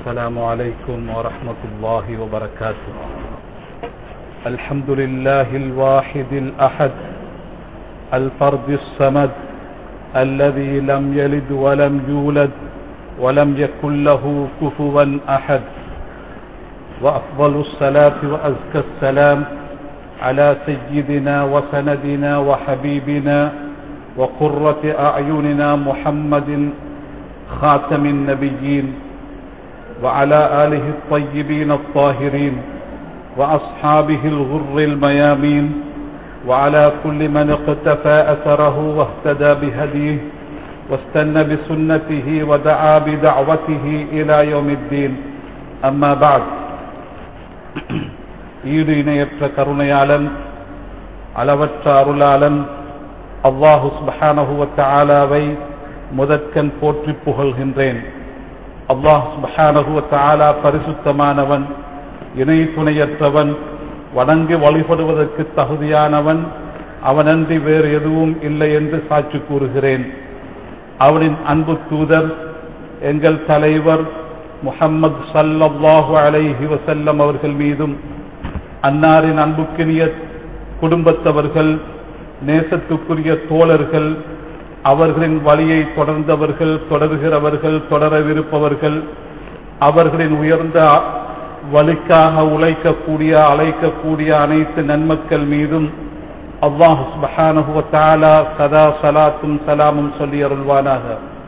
السلام عليكم ورحمة الله وبركاته الحمد لله الواحد الأحد الفرد الصمد الذي لم يلد ولم يولد ولم يكن له كفوا أحد وأفضل الصلاة وأزكى السلام على سيدنا وسندنا وحبيبنا وقرة أعيننا محمد خاتم النبيين وعلى آله الطيبين الطاهرين وأصحابه الغر الميامين وعلى كل من اقتفى أثره واهتدى بهديه واستنى بسنته ودعا بدعوته إلى يوم الدين أما بعد ஈடு இணையற்ற கருணையாளன் அளவற்ற அருளாளன் அல்லாஹு சுபஹானஹுவ தாலாவை முதற்கண் போற்றி புகழ்கின்றேன் அல்லாஹ் சுபஹானஹுவ தாலா பரிசுத்தமானவன் இணை துணையற்றவன் வணங்கி வழிபடுவதற்கு தகுதியானவன் அவனன்றி வேறு எதுவும் இல்லை என்று சாட்சி கூறுகிறேன் அவனின் அன்பு தூதர் எங்கள் தலைவர் முஹம்மது சல்லல்லாஹு அலைஹி வசல்லம் அவர்கள் மீதும் அன்னாரின் அன்புக்கினிய குடும்பத்தவர்கள் நேசத்துக்குரிய தோழர்கள் அவர்களின் வழியை தொடர்ந்தவர்கள் தொடர்கிறவர்கள் தொடரவிருப்பவர்கள் அவர்களின் உயர்ந்த வழிக்காக உழைக்கக்கூடிய அழைக்கக்கூடிய அனைத்து நன்மக்கள் மீதும் அல்லாஹு சுபஹானஹு தாலா சதா சலாத்தும் சலாமும் சொல்லி அருள்வானாக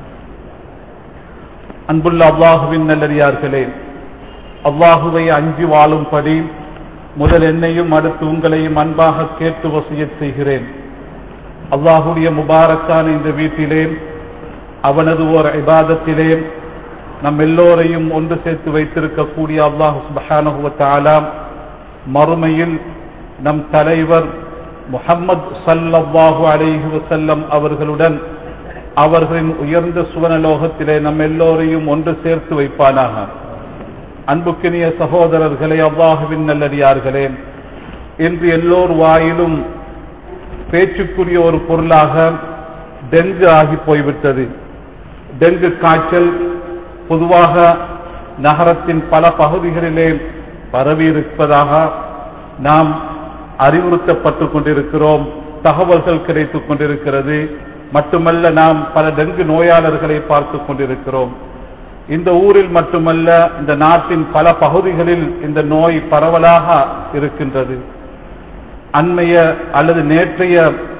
அன்புள்ள அல்லாஹுவின் நல்லடியார்களே அல்லாஹுவை அஞ்சி வாழும்படி முதல் என்னையும் அடுத்து உங்களையும் அன்பாக கேட்டு வசிய செய்கிறேன் அல்லாஹுடைய முபாரக்கான இந்த வீட்டிலே அவனது ஓர் இபாதத்திலே நம் எல்லோரையும் ஒன்று சேர்த்து வைத்திருக்கக்கூடிய அல்லாஹு சுபஹானுவத்தாலாம் மறுமையில் நம் தலைவர் முகம்மது சல்லாஹூ அலைஹி வசல்லம் அவர்களுடன் அவர்களின் உயர்ந்த சுவனலோகத்திலே நம் எல்லோரையும் ஒன்று சேர்த்து வைப்பானாக அன்புக்கினிய சகோதரர்களே அவ்வாஹுவின் நல்லடியார்களே இன்று எல்லோர் வாயிலும் பேச்சுக்குரிய ஒரு பொருளாக டெங்கு ஆகி போய்விட்டது டெங்கு காய்ச்சல் பொதுவாக நகரத்தின் பல பகுதிகளிலே பரவி இருப்பதாக நாம் அறிவுறுத்தப்பட்டு கொண்டிருக்கிறோம் தகவல்கள் கிடைத்துக் கொண்டிருக்கிறது மட்டுமல்ல நாம் பல டெங்கு நோயாளர்களை பார்த்து கொண்டிருக்கிறோம் இந்த ஊரில் மட்டுமல்ல இந்த நாட்டின் பல பகுதிகளில் இந்த நோய் பரவலாக இருக்கின்றது அண்மைய அல்லது நேற்றைய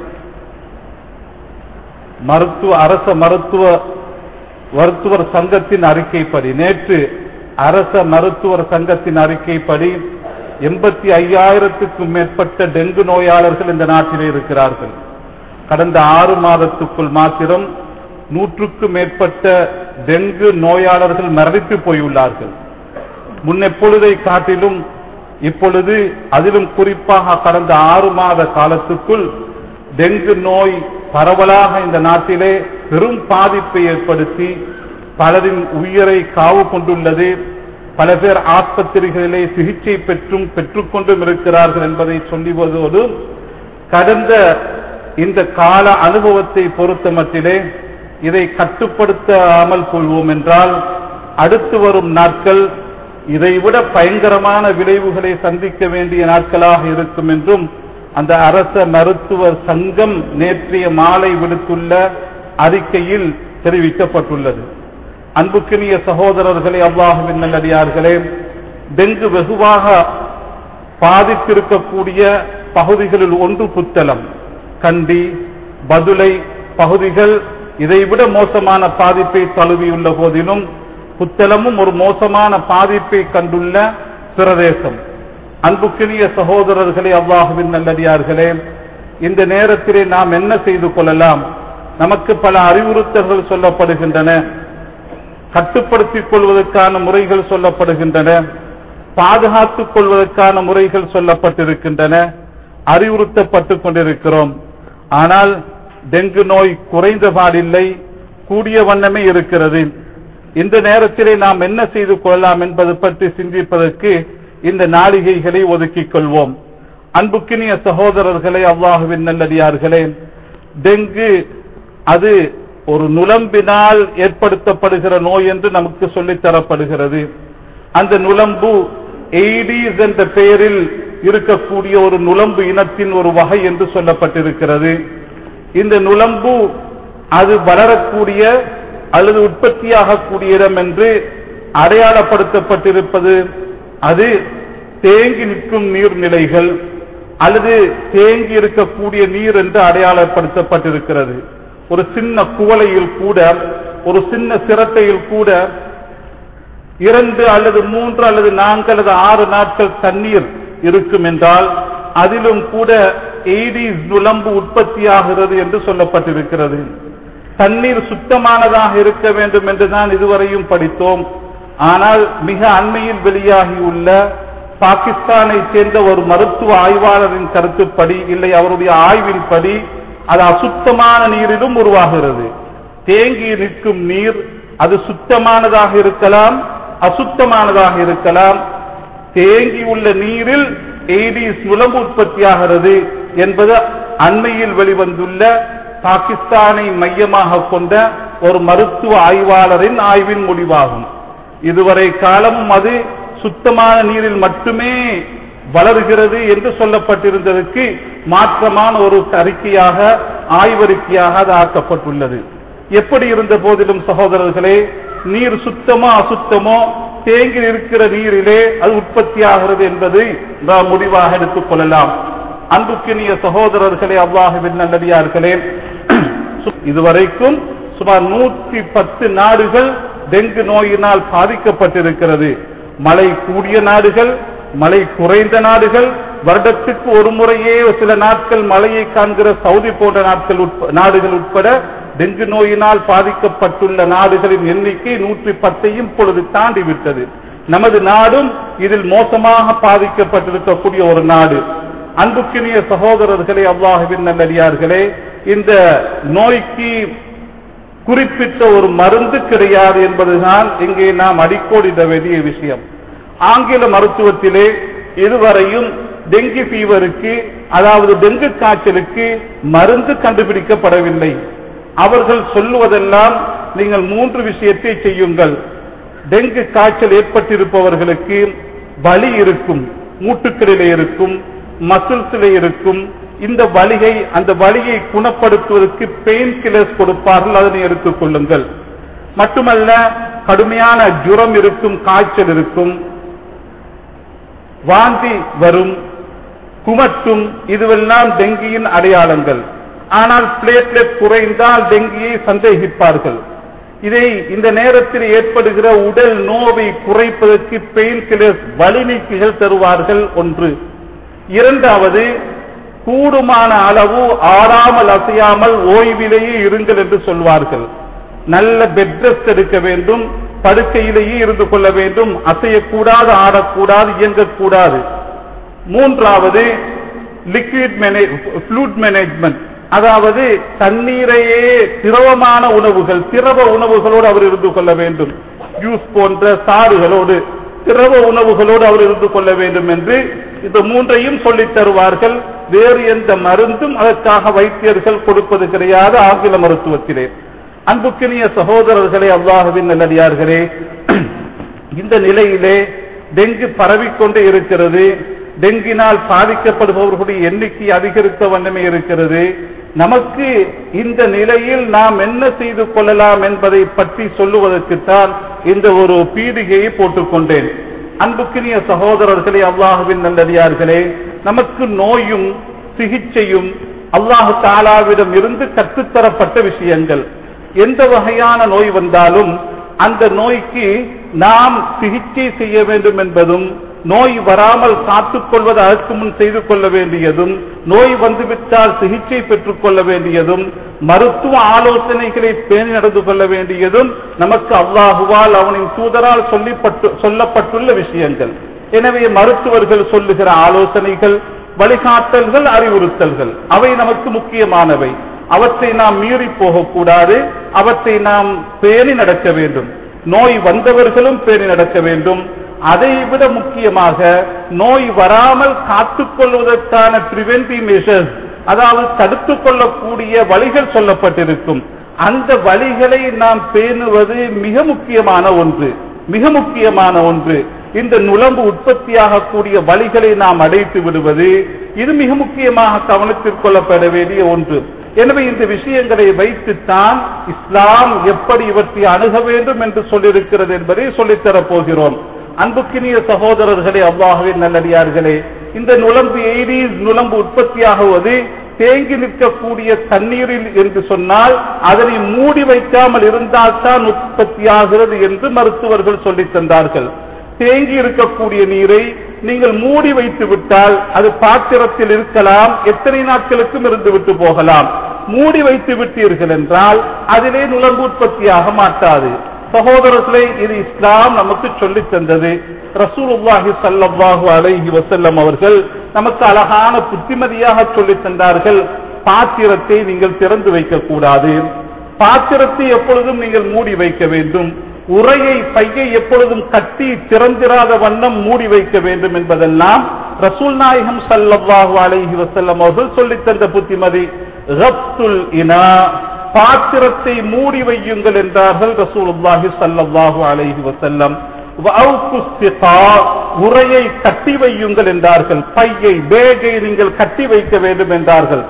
மருத்துவ அரச மருத்துவ மருத்துவர் சங்கத்தின் அறிக்கைப்படி நேற்று அரச மருத்துவர் சங்கத்தின் அறிக்கைப்படி எண்பத்தி ஐயாயிரத்துக்கும் மேற்பட்ட டெங்கு நோயாளர்கள் இந்த நாட்டிலே இருக்கிறார்கள் கடந்த ஆறு மாதத்துக்குள் மாத்திரம் நூற்றுக்கும் மேற்பட்ட டெங்கு நோயாளர்கள் மரணித்து போயுள்ளார்கள் முன்னெப்பொழுதை காட்டிலும் இப்பொழுது அதிலும் குறிப்பாக கடந்த ஆறு மாத காலத்துக்குள் டெங்கு நோய் பரவலாக இந்த நாட்டிலே பெரும் பாதிப்பை ஏற்படுத்தி பலரின் உயிரை காவு கொண்டுள்ளது பல பேர் ஆஸ்பத்திரிகளிலே சிகிச்சை பெற்றும் பெற்றுக்கொண்டும் இருக்கிறார்கள் என்பதை சொல்லுவதோடு கடந்த இந்த கால அனுபவத்தை பொறுத்த மட்டிலே இதை கட்டுப்படுத்தாமல் கொள்வோம் என்றால் அடுத்து வரும் நாட்கள் இதைவிட பயங்கரமான விளைவுகளை சந்திக்க வேண்டிய நாட்களாக இருக்கும் என்றும் அந்த அரச மருத்துவர் சங்கம் நேற்றைய மாலை விடுத்துள்ள அறிக்கையில் தெரிவிக்கப்பட்டுள்ளது அன்புக்கினிய சகோதரர்களே அவ்வாஹுவின் நல்லடியார்களே டெங்கு வெகுவாக பாதித்திருக்கக்கூடிய பகுதிகளில் ஒன்று புத்தளம் கண்டி பதுளை பகுதிகள் இதைவிட மோசமான பாதிப்பை தழுவியுள்ள போதிலும் புத்தளமும் ஒரு மோசமான பாதிப்பை கண்டுள்ள பிரதேசம் அன்புக்கினிய சகோதரர்களே அவ்வாஹுவின் நல்லடியார்களே இந்த நேரத்திலே நாம் என்ன செய்து கொள்ளலாம் நமக்கு பல அறிவுறுத்தல்கள் சொல்லப்படுகின்றன கட்டுப்படுத்திக் கொள்வதற்கான முறைகள் சொல்லப்படுகின்றன பாதுகாத்துக் கொள்வதற்கான முறைகள் சொல்லப்பட்டிருக்கின்றன அறிவுறுத்தப்பட்டுக் கொண்டிருக்கிறோம் ஆனால் டெங்கு நோய் குறைந்த பாடில்லை கூடிய வண்ணமே இருக்கிறது இந்த நேரத்திலே நாம் என்ன செய்து கொள்ளலாம் என்பது பற்றி சிந்திப்பதற்கு இந்த நாளிகைகளை ஒதுக்கிக் கொள்வோம் அன்புக்கினிய சகோதரர்களே அல்லாஹுவின் நல்லடியார்களே டெங்கு அது ஒரு நுளம்பினால் ஏற்படுத்தப்படுகிற நோய் என்று நமக்கு சொல்லித் தரப்படுகிறது அந்த நுளம்பு எய்டீஸ் என்ற பெயரில் இருக்கக்கூடிய ஒரு நுளம்பு இனத்தின் ஒரு வகை என்று சொல்லப்பட்டிருக்கிறது இந்த நுளம்பு அது வளரக்கூடிய அல்லது உற்பத்தியாகக்கூடிய இடம் என்று அடையாளப்படுத்தப்பட்டிருப்பது அது தேங்கி நிற்கும் நீர்நிலைகள் அல்லது தேங்கி இருக்கக்கூடிய நீர் என்று அடையாளப்படுத்தப்பட்டிருக்கிறது ஒரு சின்ன குவளையில் கூட ஒரு சின்ன சிரட்டையில் கூட இரண்டு அல்லது மூன்று அல்லது நான்கு அல்லது ஆறு நாட்கள் தண்ணீர் இருக்கும் என்றால் அதிலும் கூட எய்டிஸ் நுளம்பு உற்பத்தியாகிறது என்று சொல்லப்பட்டிருக்கிறது தண்ணீர் சுத்தமானதாக இருக்க வேண்டும் என்று தான் இதுவரையும் படித்தோம் ஆனால் மிக அண்மையில் வெளியாகியுள்ள பாகிஸ்தானை சேர்ந்த ஒரு மருத்துவ ஆய்வாளரின் கருத்துப்படி இல்லை அவருடைய ஆய்வின்படி அது அசுத்தமான நீரிலும் உருவாகிறது தேங்கி நிற்கும் நீர் அது சுத்தமானதாக இருக்கலாம் அசுத்தமானதாக இருக்கலாம் தேங்கி உள்ள நீரில் எய்டிஸ் நுளம்பு உற்பத்தியாகிறது என்பது அண்மையில் வெளிவந்துள்ள பாகிஸ்தானை மையமாக கொண்ட ஒரு மருத்துவ ஆய்வாளரின் ஆய்வின் முடிவாகும் இதுவரை காலமும் அது சுத்தமான நீரில் மட்டுமே வளர்கிறது என்று சொல்லப்பட்டிருந்ததற்கு மாற்றமான ஒரு அறிக்கையாக ஆய்வறிக்கையாக அது ஆக்கப்பட்டுள்ளது எப்படி இருந்த போதிலும் சகோதரர்களே நீர் சுத்தமோ அசுத்தமோ தேங்கி இருக்கிற நீரிலே அது உற்பத்தியாகிறது என்பதை நாம் முடிவாக எடுத்துக் கொள்ளலாம் அன்புக்கினிய சகோதரர்களே அவ்வாஹுவின் நல்லடியார்களே இதுவரைக்கும் சுமார் நூற்றி பத்து நாடுகள் டெங்கு நோயினால் பாதிக்கப்பட்டிருக்கிறது மழை கூடிய நாடுகள் மழை குறைந்த நாடுகள் வருடத்துக்கு ஒரு முறையே சில நாட்கள் மழையை காண்கிற சவுதி போன்ற நாட்கள் நாடுகள் உட்பட டெங்கு நோயினால் பாதிக்கப்பட்டுள்ள நாடுகளின் எண்ணிக்கை நூற்றி பத்தையும் பொழுது தாண்டி விட்டது நமது நாடும் இதில் மோசமாக பாதிக்கப்பட்டிருக்கக்கூடிய ஒரு நாடு அன்புக்கினிய சகோதரர்களே அல்லாஹுவின் நல்லடியார்களே இந்த நோய்க்கு குறிப்பிட்ட ஒரு மருந்து கிடையாது என்பதுதான் இங்கே நாம் அடிக்கோடிட வேண்டிய விஷயம் ஆங்கில மருத்துவத்திலே இதுவரையும் டெங்கு ஃபீவருக்கு அதாவது டெங்கு காய்ச்சலுக்கு மருந்து கண்டுபிடிக்கப்படவில்லை அவர்கள் சொல்லுவதெல்லாம் நீங்கள் மூன்று விஷயத்தை செய்யுங்கள் டெங்கு காய்ச்சல் ஏற்பட்டிருப்பவர்களுக்கு வலி இருக்கும் மூட்டுக்களிலே இருக்கும் மசில்ஸிலே இருக்கும் இந்த வலியை அந்த வலியை குணப்படுத்துவதற்கு பெயின் கில்லர்ஸ் கொடுப்பார்கள் அதனை எடுத்துக் கொள்ளுங்கள் மட்டுமல்ல கடுமையான ஜுரம் இருக்கும் காய்ச்சல் இருக்கும் வாந்தி வரும் குமட்டும் இதுவெல்லாம் டெங்கியின் அடையாளங்கள் ஆனால் பிளேட்லெட் குறைந்தால் டெங்கியை சந்தேகிப்பார்கள் இதை இந்த நேரத்தில் ஏற்படுகிற உடல் நோவை குறைப்பதற்கு பெயின் கில்லர்ஸ் வலி நீக்கிகள் தருவார்கள் ஒன்று இரண்டாவது கூடுமான அளவு ஆறாமல் அசையாமல் ஓய்விலேயே இருங்கள் என்று சொல்வார்கள் நல்ல பெட் ரெஸ்ட் எடுக்க வேண்டும் படுக்கையிலேயே இருந்து கொள்ள வேண்டும் அசையக்கூடாது ஆடக்கூடாது இயங்கக்கூடாது மூன்றாவது லிக்விட் ஃப்ளூட் மேனேஜ்மெண்ட் அதாவது தண்ணீரையே திரவமான உணவுகள் திரவ உணவுகளோடு அவர் இருந்து கொள்ள வேண்டும் ஜூஸ் போன்ற சாறுகளோடு திரவ உணவுகளோடு அவர் இருந்து கொள்ள வேண்டும் என்று இந்த மூன்றையும் சொல்லித் தருவார்கள் வேறு எந்த மருந்தும் அதற்காக வைத்தியர்கள் கொடுப்பது கிடையாது ஆங்கில மருத்துவத்திலே அன்புக்கினிய சகோதரர்களே அல்லாஹுவின் நல்லடியார்களே இந்த நிலையிலே டெங்கு பரவிக்கொண்டே இருக்கிறது டெங்கினால் பாதிக்கப்படுபவர்களுடைய எண்ணிக்கை அதிகரித்த வண்ணமே இருக்கிறது நமக்கு இந்த நிலையில் நாம் என்ன செய்து கொள்ளலாம் என்பதை பற்றி சொல்லுவதற்குத்தான் இந்த ஒரு பீடிகையை போட்டுக்கொண்டேன் அன்புக்கினிய சகோதரர்களே அல்லாஹுவின் நல்லடியார்களே நமக்கு நோயும் சிகிச்சையும் அல்லாஹு தாலாவிடம் இருந்து கற்றுத்தரப்பட்ட விஷயங்கள் எந்த வகையான நோய் வந்தாலும் அந்த நோய்க்கு நாம் சிகிச்சை செய்ய வேண்டும் என்பதும் நோய் வராமல் காத்துக் கொள்வது அதற்கு முன் செய்து கொள்ள வேண்டியதும் நோய் வந்துவிட்டால் சிகிச்சை பெற்றுக் கொள்ள வேண்டியதும் மருத்துவ ஆலோசனைகளை பேணி நடந்து கொள்ள வேண்டியதும் நமக்கு அல்லாஹுவால் அவனின் தூதரால் சொல்லிப்பட்டு சொல்லப்பட்டுள்ள விஷயங்கள் எனவே மருத்துவர்கள் சொல்லுகிற ஆலோசனைகள் வழிகாட்டல்கள் அறிவுறுத்தல்கள் அவை நமக்கு முக்கியமானவை அவற்றை நாம் மீறி போகக்கூடாது அவற்றை நாம் பேணி நடக்க வேண்டும் நோய் வந்தவர்களும் பேணி நடக்க வேண்டும் அதை விட முக்கியமாக நோய் வராமல் காத்துக் கொள்வதற்கான பிரிவென்டிவ் மெஷர்ஸ் அதாவது தடுத்துக் கொள்ளக்கூடிய வழிகள் சொல்லப்பட்டிருக்கும் அந்த வழிகளை நாம் பேணுவது மிக முக்கியமான ஒன்று மிக முக்கியமான ஒன்று இந்த நுளம்பு உற்பத்தியாகக்கூடிய வழிகளை நாம் அடைத்து விடுவது இது மிக முக்கியமாக கவனத்தில் கொள்ளப்பட வேண்டிய ஒன்று எனவே இந்த விஷயங்களை வைத்துத்தான் இஸ்லாம் எப்படி இவற்றை அணுக வேண்டும் என்று சொல்லியிருக்கிறது என்பதை சொல்லித்தரப் போகிறோம் அன்புக்கினிய சகோதரர்களே அல்லாஹுவின் நல்லடியார்களே இந்த நுளம்பு எய்டீஸ் நுளம்பு உற்பத்தியாகுவது தேங்கி நிற்கக்கூடிய தண்ணீரில் என்று சொன்னால் அதனை மூடி வைக்காமல் இருந்தால்தான் உற்பத்தியாகிறது என்று மருத்துவர்கள் சொல்லித் தந்தார்கள் தேங்கி இருக்கக்கூடிய நீரை நீங்கள் மூடி வைத்து விட்டால் அது பாத்திரத்தில் இருக்கலாம் எத்தனை நாட்களுக்கும் இருந்து விட்டு போகலாம் மூடி வைத்து விட்டீர்கள் என்றால் அதிலே நுழம்பு உற்பத்தியாக மாட்டாது சகோதரர்களே இது இஸ்லாம் நமக்கு சொல்லித் தந்தது ரசூலுல்லாஹி ஸல்லல்லாஹு அலைஹி வஸல்லம் அவர்கள் நமக்கு அழகான புத்திமதியாக சொல்லித் தந்தார்கள் பாத்திரத்தை நீங்கள் திறந்து வைக்க கூடாது பாத்திரத்தை எப்பொழுதும் நீங்கள் மூடி வைக்க வேண்டும் உரையை பையை எப்பொழுதும் கட்டி திறந்திராத வண்ணம் மூடி வைக்க வேண்டும் என்பதெல்லாம் ரசூல் நாயகம் ஸல்லல்லாஹு அலைஹி வஸல்லம் அவர்கள் சொல்லித் தந்த புத்திமதி ரப்துல் இனா பாத்திரத்தை மூடி வையுங்கள் என்றார்கள் ரசூலுல்லாஹி ஸல்லல்லாஹு அலைஹி வஸல்லம் வஅவ்கு ஸிகா, உரையை கட்டி வையுங்கள் என்றார்கள் பையை பேகை நீங்கள் கட்டி வைக்க வேண்டும் என்றார்கள்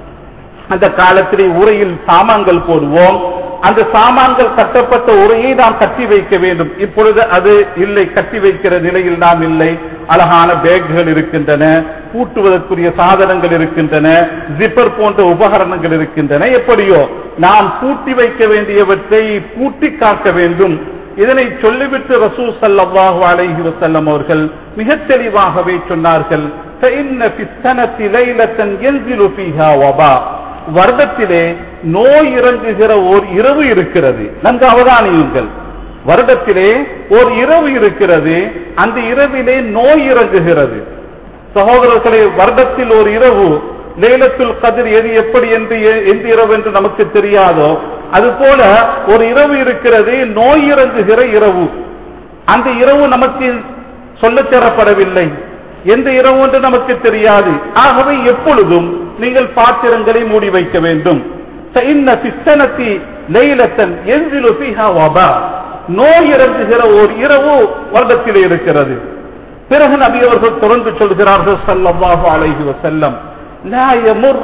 அந்த காலத்திலே உரையில் சாமான்கள் போடுவோம் அந்த சாமான்கள் கட்டப்பட்ட உரையை நாம் கட்டி வைக்க வேண்டும் இப்பொழுது அது இல்லை கட்டி வைக்கிற நிலையில் நாம் இல்லை அழகான பேக்குகள் இருக்கின்றன பூட்டுவதற்குரிய சாதனங்கள் இருக்கின்றன ஜிப்பர் போன்ற உபகரணங்கள் இருக்கின்றன எப்படியோ நாம் பூட்டி வைக்க வேண்டியவற்றை பூட்டி காக்க வேண்டும் இதனை சொல்லிவிட்டு ரசூல் ஸல்லல்லாஹு அலைஹி வஸல்லம் அவர்கள் மிக தெளிவாகவே சொன்னார்கள் فإن في السنة ليلة ينزل فيها وباء வருடத்திலே நோய் இறங்குகிற ஓர் இரவு இருக்கிறது நன்கு அவதானியுங்கள் வருடத்திலே ஓர் இரவு இருக்கிறது அந்த இரவிலே நோய் இறங்குகிறது சகோதரர்களே வருடத்தில் ஒரு இரவு லேலத்துல் கதிர் எது எப்படி என்று எந்த இரவு என்று நமக்கு தெரியாதோ அதுபோல ஒரு இரவு இருக்கிறது நோய் இறங்குகிற இரவு அந்த இரவு நமக்கு சொல்லத் தரப்படவில்லை எந்த இரவு என்று நமக்கு தெரியாது ஆகவே எப்பொழுதும் நீங்கள் பாத்திரங்களை மூடி வைக்க வேண்டும் فإن في السنة ليلة ينزل فيها وباء நோய் இறங்குகிற ஒரு இரவு வருடத்திலே இருக்கிறது பிறகு நபி அவர்கள் தொடர்ந்து சொல்கிறார்கள் ஸல்லல்லாஹு அலைஹி வஸல்லம் لا يمر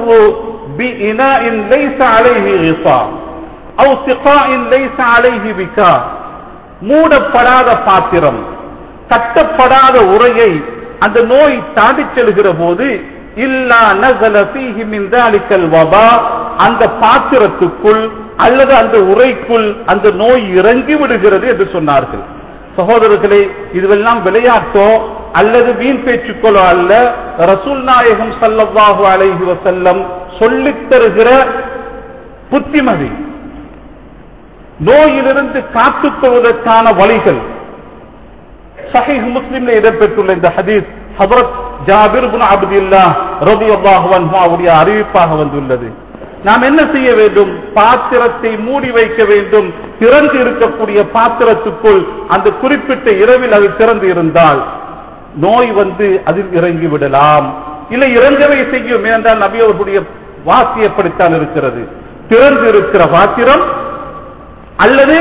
بإناء ليس عليه غطاء أو سقاء ليس عليه بكاء மூடப்படாத பாத்திரம் கட்டப்படாத உரையை அந்த நோய் தாண்டிச் செல்கிற போது இல்லா நசல ஃபீஹி மின் தாலிக்கல் வபா அந்த பாத்திரத்துக்குள் அல்லது அந்த உரைக்குள் அந்த நோய் இறங்கி விடுகிறது என்று சொன்னார்கள் சகோதரர்களே இதுவெல்லாம் விளையாட்டோ அல்லது வீண் பேச்சுக்களோ அல்ல ரசூல் நாயகம் ஸல்லல்லாஹு அலைஹி வஸல்லம் சொல்லித் தருகிற புத்திமதி நோயிலிருந்து காத்துக் கொள்வதற்கான வழிகள் சஹீஹ் முஸ்லிம்ல இடம்பெற்றுள்ள இந்த ஹதீஸ் ஹதரத் ஜாபிர் பின் அப்துல்லாஹ் ரலியல்லாஹு அன்ஹு அவருடைய அறிவிப்பாக வந்துள்ளது நாம் என்ன செய்ய வேண்டும் பாத்திரத்தை மூடி வைக்க வேண்டும் திறந்து இருக்கக்கூடிய பாத்திரத்துக்குள் அந்த குறிப்பிட்ட இரவில் அது திறந்து இருந்தால் நோய் வந்து அதில் இறங்கி விடலாம் இல்லை இறங்கவே செய்யும் ஏனென்றால் நபி அவர்களுடைய வாசி எப்படித்தான் இருக்கிறது திறந்து இருக்கிற பாத்திரம் அல்லது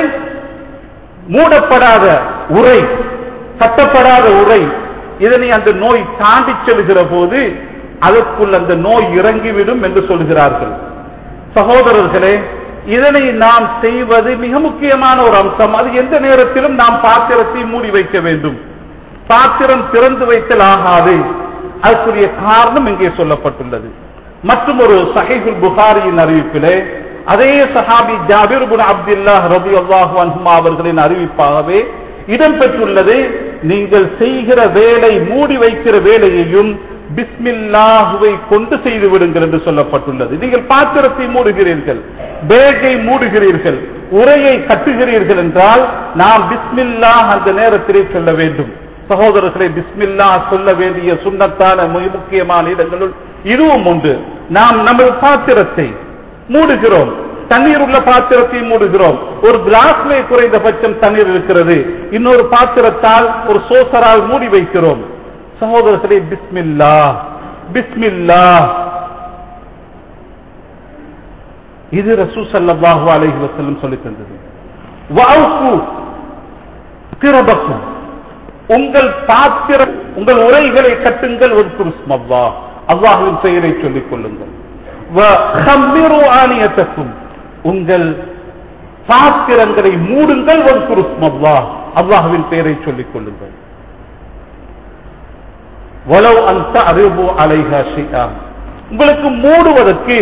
மூடப்படாத உரை கட்டப்படாத உரை இதனை அந்த நோய் தாண்டி செல்கிற போது அதற்குள் அந்த நோய் இறங்கிவிடும் என்று சொல்கிறார்கள் சகோதரர்களே இதனை நாம் செய்வது மிக முக்கியமான ஒரு அம்சம் அது எந்த நேரத்திலும் நாம் பாத்திரத்தை மூடி வைக்க வேண்டும் பாத்திரம் திறந்து வைத்தல் ஆகாது அதற்குரிய காரணம் இங்கே சொல்லப்பட்டுள்ளது மற்றும் ஒரு சஹீஹுல் புகாரியின் அறிவிப்பிலே அதே சஹாபி ஜாபிர் பின் அப்துல்லாஹ் ரலியல்லாஹு அன்ஹுமா அவர்களின் அறிவிப்பாகவே இடம்பெற்றுள்ளது நீங்கள் செய்கிற வேலை மூடி வைக்கிற வேலையையும் பிஸ்மில்லாஹுவை கொண்டு செய்து விடுங்கள் என்று சொல்லப்பட்டுள்ளது நீங்கள் பாத்திரத்தை மூடுகிறீர்கள் பேகை மூடுகிறீர்கள் உரையை கட்டுகிறீர்கள் என்றால் நாம் பிஸ்மில்லாஹ் அந்த நேரத்திலே சொல்ல வேண்டும் சகோதரர்களை பிஸ்மில்லா சொல்ல வேண்டிய சுண்ணத்தான மிக முக்கியமான இடங்களுள் இதுவும் உண்டு நாம் நமது பாத்திரத்தை மூடுகிறோம் தண்ணீர் உள்ள பாத்திரத்தை மூடுகிறோம் ஒரு கிளாஸ்லே குறைந்தபட்சம் தண்ணீர் இருக்கிறது இன்னொரு பாத்திரத்தால் ஒரு சோசரால் மூடி வைக்கிறோம் சகோதரர்களே பிஸ்மில்லா பிஸ்மில்லா இது ரசூ சல்லல்லாஹு அலைஹி வஸல்லம் சொல்லி தந்தது வஅஃபு கிரபக்கும் உங்கள் பாத்திரம் உங்கள் உரைகளை கட்டுங்கள் ஒரு குருஸ்மவ்வா அல்லாஹுவின் பெயரை சொல்லிக் கொள்ளுங்கள் வஹம்மிரு ஆனியத்தக்கும் உங்கள் பாத்திரங்களை மூடுங்கள் ஒரு குருஸ்மவ்வா அல்லாஹுவின் பெயரை சொல்லிக் கொள்ளுங்கள் வலவ் அந்த அறிவு அலைஹா ஷியா உங்களுக்கு மூடுவதற்கு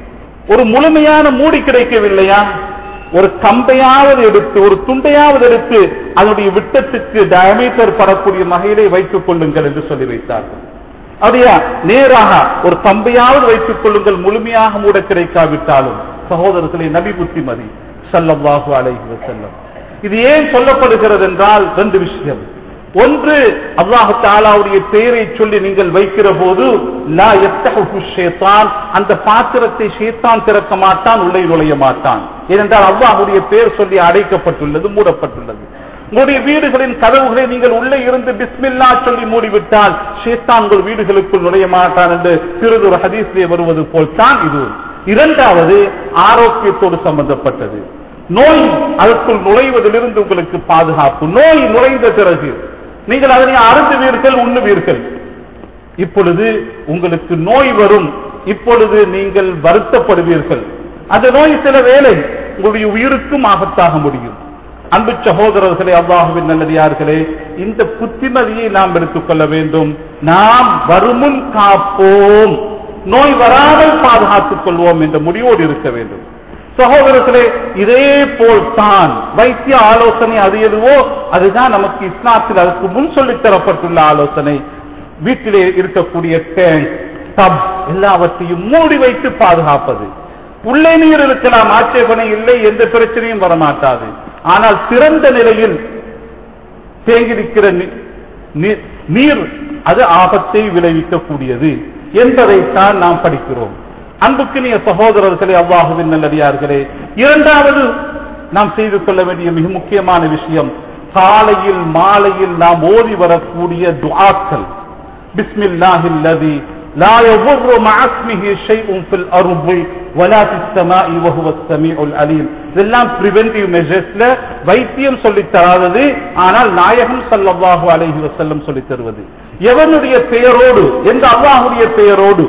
ஒரு முழுமையான மூடி கிடைக்கவில்லையா ஒரு கம்பையாவது எடுத்து ஒரு துண்டையாவது எடுத்து அதனுடைய விட்டத்துக்கு டயமீட்டர் படக்கூடிய வகையிலே வைத்துக் கொள்ளுங்கள் என்று சொல்லி வைத்தார்கள் அப்படியா நேராக ஒரு கம்பையாவது வைத்துக் கொள்ளுங்கள் முழுமையாக மூட கிடைக்காவிட்டாலும் சகோதரர்களே நபி புத்திமதி ஸல்லல்லாஹு அலைஹி வஸல்லம் இது ஏன் சொல்லப்படுகிறது என்றால் ரெண்டு விஷயம் ஒன்று அல்லாஹு தாலாவுடைய பெயரை சொல்லி நீங்கள் வைக்கிற போது லா யஃப்தஹு ஷைத்தான் அந்த பாத்திரத்தை ஷைத்தான் திறக்க மாட்டான் உள்ளே நுழைய மாட்டான் ஏனென்றால் அல்லாஹ்வுடைய பெயர் சொல்லி அடைக்கப்பட்டுள்ளது மூடப்பட்டுள்ளது உங்களுடைய வீடுகளின் கதவுகளை நீங்கள் உள்ளே இருந்து பிஸ்மில்லா சொல்லி மூடிவிட்டால் ஷேத்தான் உங்கள் வீடுகளுக்குள் நுழைய மாட்டான் என்று சிறிது ஹதீஸ்லே வருவது போல் தான் இது இரண்டாவது ஆரோக்கியத்தோடு சம்பந்தப்பட்டது நோய் அதற்குள் நுழைவதிலிருந்து உங்களுக்கு பாதுகாப்பு நோய் நுழைந்த பிறகு நீங்கள் அதனை அருந்துவீர்கள் உண்ணுவீர்கள் இப்பொழுது உங்களுக்கு நோய் வரும் இப்பொழுது நீங்கள் வருத்தப்படுவீர்கள் அந்த நோய் சில வேளை உங்களுடைய உயிருக்கும் ஆபத்தாக முடியும் அன்பு சகோதரர்களே அல்லாஹுவின் நல்லடியார்களே இந்த புத்திமதியை நாம் எடுத்துக்கொள்ள வேண்டும் நாம் வருமுன் காப்போம் நோய் வராமல் பாதுகாத்துக் கொள்வோம் என்ற முடிவோடு இருக்க வேண்டும் சகோதரர்களே இதே போல் தான் வைத்திய ஆலோசனை அது எதுவோ அதுதான் நமக்கு இஸ்லாத்தில் அதற்கு முன் சொல்லித் தரப்பட்டுள்ள ஆலோசனை வீட்டிலே இருக்கக்கூடிய டேங்க் டப் எல்லாவற்றையும் மூடி வைத்து பாதுகாப்பது உள்ளே நீர் இருக்கலாம் ஆட்சேபனை இல்லை எந்த பிரச்சனையும் வரமாட்டாது ஆனால் சிறந்த நிலையில் தேங்கியிருக்கிற நீ- நீ- நீர் அது ஆபத்தை விளைவிக்கக்கூடியது என்பதைத்தான் நாம் படிக்கிறோம் அன்புக்குரிய சகோதரர்களே அல்லாஹுவின் நல்லடியார்களே இரண்டாவது நாம் செய்து கொள்ள வேண்டிய மிக முக்கியமான விஷயம் காலையில் மாலையில் நாம் ஓதி வரக்கூடிய துஆக்கள் பிஸ்மில்லாஹில் லதி لا يضر مع اسمه شيء في الارض ولا في السماء وهو السميع العليم இதெல்லாம் பிரிவென்டிவ் மெஷர்ஸ்ல வைத்தியம் சொல்லித் தராதது ஆனால் நாயகம் ஸல்லல்லாஹு அலைஹி வஸல்லம் சொல்லித் தருவது எவனுடைய பெயரோடு எந்த அல்லாஹ்வுடைய பெயரோடு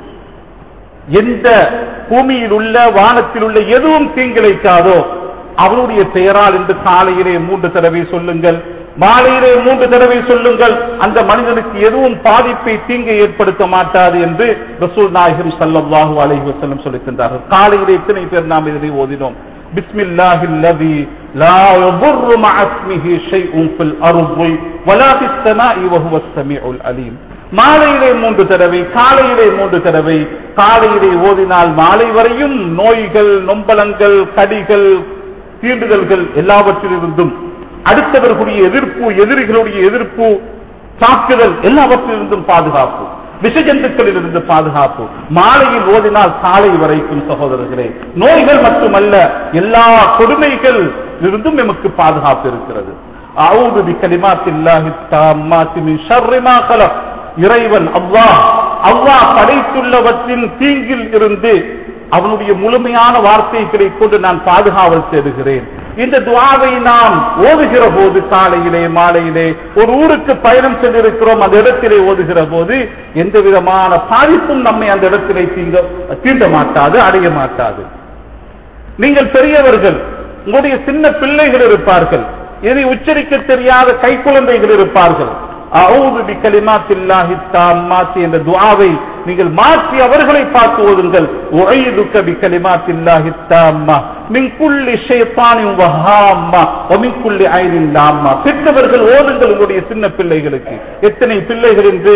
எந்த பூமியில் உள்ள வானத்தில் உள்ள எதுவும் தீங்கிழைக்காதோ அவருடைய பெயரால் என்று காலையிலே மூன்று தடவை சொல்லுங்கள் மாலையிலே மூன்று தடவை சொல்லுங்கள் அந்த மனிதனுக்கு எதுவும் பாதிப்பை தீங்கை ஏற்படுத்த மாட்டாது என்று ரசூல் நாயகம் ஸல்லல்லாஹு அலைஹி வஸல்லம் சொல்லியிருக்கின்றார்கள் காலையிலே எத்தனை பேர் நாம் இதனை ஓதினோம் بسم الله الذي لا يضر مع اسمه شيء في الأرض ولا في السماء وهو السميع العليم மாலையிலே மூன்று தடவை காலையிலே மூன்று தடவை காலையிலே ஓதினால் மாலை வரையும் நோய்கள் நொம்பலங்கள் கடிகள் தீண்டுதல்கள் எல்லாவற்றிலிருந்தும் அடுத்தவர்களுடைய எதிர்ப்பு எதிரிகளுடைய எதிர்ப்பு தாக்குதல் எல்லாவற்றிலிருந்தும் பாதுகாப்பு விஷஜந்துக்களிலிருந்து பாதுகாப்பு மாலையில் ஓதினால் காலை வரைக்கும் சகோதரர்களே நோய்கள் மட்டுமல்ல எல்லா கொடுமைகள் இருந்தும் நமக்கு பாதுகாப்பு இருக்கிறது அவுது பி கலிமாத்தில்லாஹி தாம்மாத்தி மின் ஷர்ரி மா கலக் இறைவன் அல்லாஹ் அல்லாஹ் படைத்துள்ளவற்றின் தீங்கில் இருந்து அவனுடைய முழுமையான வார்த்தைகளை கொண்டு நான் பாதுகாவல் தேடுகிறேன் இந்த துவாவை நாம் ஓதுகிற போது காலையிலே மாலையிலே ஒரு ஊருக்கு பயணம் சென்றிருக்கிறோம் அந்த இடத்திலே ஓதுகிற போது எந்த விதமான பாதிப்பும் நம்மை அந்த இடத்திலே தீங்க தீண்ட மாட்டாது அடைய மாட்டாது நீங்கள் பெரியவர்கள் உங்களுடைய சின்ன பிள்ளைகள் இருப்பார்கள் இதை உச்சரிக்க தெரியாத கைக்குழந்தைகள் இருப்பார்கள் அவுது பி கலிமாத்தில்லாஹி தாம்மாத்தி என்ற துஆவை நீங்கள் மாற்றி அவர்களை பார்த்து ஓதுங்கள் உஐதுக பி கலிமாத்தில்லாஹி தாம்மா மின் குல்லி ஷைத்தானின் வஹாம்மா வ மின் குல்லி ஐனின் லாம்மா பெற்றவர்கள் ஓதுங்கள் உங்களுடைய சின்ன பிள்ளைகளுக்கு எத்தனை பிள்ளைகள் என்று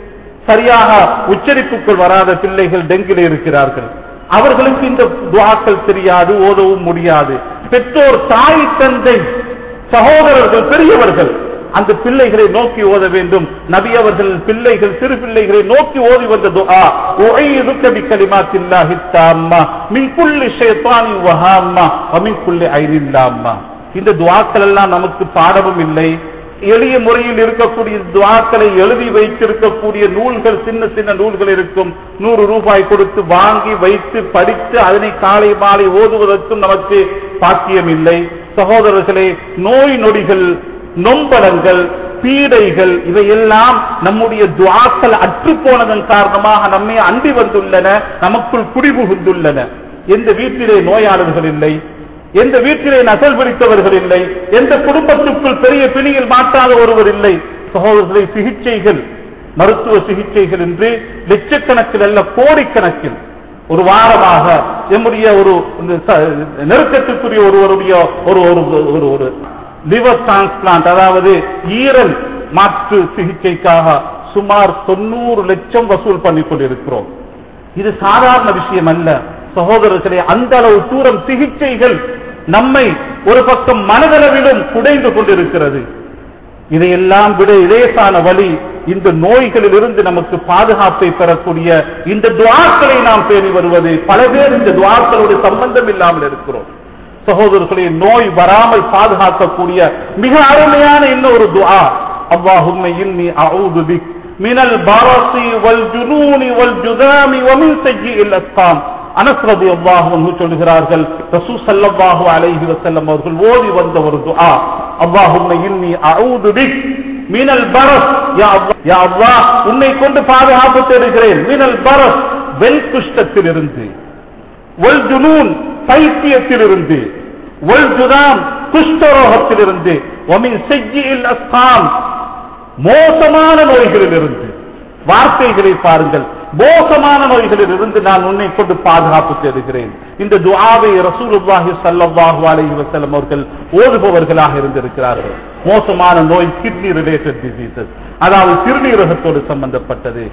சரியாக உச்சரிப்புக்குள் வராத பிள்ளைகள் டெங்கிலே இருக்கிறார்கள் அவர்களுக்கு இந்த துவாக்கள் தெரியாது ஓதவும் முடியாது பெற்றோர் தாய் தந்தை சகோதரர்கள் பெரியவர்கள் அந்த பிள்ளைகளை நோக்கி ஓத வேண்டும் நபி அவர்கள் பிள்ளைகள் சிறு பிள்ளைகளை நோக்கி ஓதி வந்த துஆ உஐதுக பி கலிமாத்தில்லாஹி தாம்மா மின் குல்லி ஷைத்தானின் வஹாம்மா வ மின் குல்லி ஐனின் லாம்மா இந்த துஆக்கள் எல்லாம் நமக்கு பாடமும் இல்லை எளிய முறையில் இருக்கக்கூடிய துவாக்களை எழுதி வைத்திருக்கக்கூடிய நூல்கள் சின்ன சின்ன நூல்கள் இருக்கும் நூறு ரூபாய் கொடுத்து வாங்கி வைத்து படித்து அதனை காலை மாலை ஓதுவதற்கும் நமக்கு பாக்கியம் இல்லை சகோதரர்களே நோய் நொடிகள் நொம்பலங்கள் பீடைகள் இவையெல்லாம் நம்முடைய துவாக்கள் அற்று போனதன் காரணமாக நம்மை அண்டி வந்துள்ளன நமக்குள் குடிபுகுந்துள்ளன எந்த வீட்டிலே நோயாளர்கள் இல்லை எந்த வீட்டிலே நசல் பிடித்தவர்கள் இல்லை எந்த குடும்பத்துக்குள் பெரிய பிணியில் மாட்டாத ஒருவர் இல்லை சகோதரர்களை சிகிச்சைகள் மருத்துவ சிகிச்சைகள் என்று லட்சக்கணக்கில் அல்ல கோடிக்கணக்கில் ஒரு வாரமாக எம்முடைய ஒரு இந்த ச- நெருக்கத்துக்குரிய ஒருவருடைய ஒரு ஒரு ஒரு ஒரு லிவர் டிரான்ஸ்பிளான்ட் அதாவது ஈரல் மாற்று சிகிச்சைக்காக சுமார் தொண்ணூறு லட்சம் வசூல் பண்ணிக் கொண்டிருக்கிறோம் இது சாதாரண விஷயம் அல்ல சகோதரர்களே அந்த அளவு தூரம் சிகிச்சைகள் நம்மை ஒரு பக்கம் மனதளவிலும் குடைந்து கொண்டிருக்கிறது இதையெல்லாம் விட இலேசான வழி இந்த நோய்களில் இருந்து நமக்கு பாதுகாப்பை பெறக்கூடிய இந்த துவாக்களை நாம் பேணி வருவது பல பேர் இந்த துவாக்களோடு சம்பந்தம் இல்லாமல் இருக்கிறோம் சகோதரர்களே நோய் வராமல் பாதுகாக்கக்கூடிய மிக அருமையான இன்னொரு துஆ அல்லாஹும்ம இன்னி அஊது பிக் மினல் பரசி வல் ஜுனூனி வல் ஜுதாமி வமின் சய்யில் அஸ்காம் அனஸ் ரலியல்லாஹு அன்ஹு சொல்கிறார்கள் ரசூல் ஸல்லல்லாஹு அலைஹி வஸல்லம் அவர்கள் ஓதி வந்த ஒரு துஆ அல்லாஹும்ம இன்னி அஊது பிக் மினல் பரஸ் யா அல்லாஹ் யா அல்லாஹ் உன்னை கொண்டு பாதுகாப்பு தேடுகிறேன் மினல் பரஸ் வெல் குஷ்டத்திலிருந்து ஒல் ஜுனூன் பைத்தியத்திலிருந்து ஒல் ஜுதாம் குஷ்டரோகத்திலிருந்து ஒமின் செய்யில் அஸ்காம் மோசமான நோய்களிலிருந்து வார்த்தைகளை பாருங்கள் மோசமான நோய்களில் இருந்து நான் உன்னை கொண்டு பாதுகாப்பு தேடுகிறேன் இந்த துஆவை ரசூலுல்லாஹி ஸல்லல்லாஹு அலைஹி வஸல்லம் அவர்கள் ஓதுபவர்களாக இருந்திருக்கிறார்கள் மோசமான நோய் கிட்னி ரிலேட்டட் டிசீசஸ் அதாவது சிறுநீரகத்தோடு சம்பந்தப்பட்டது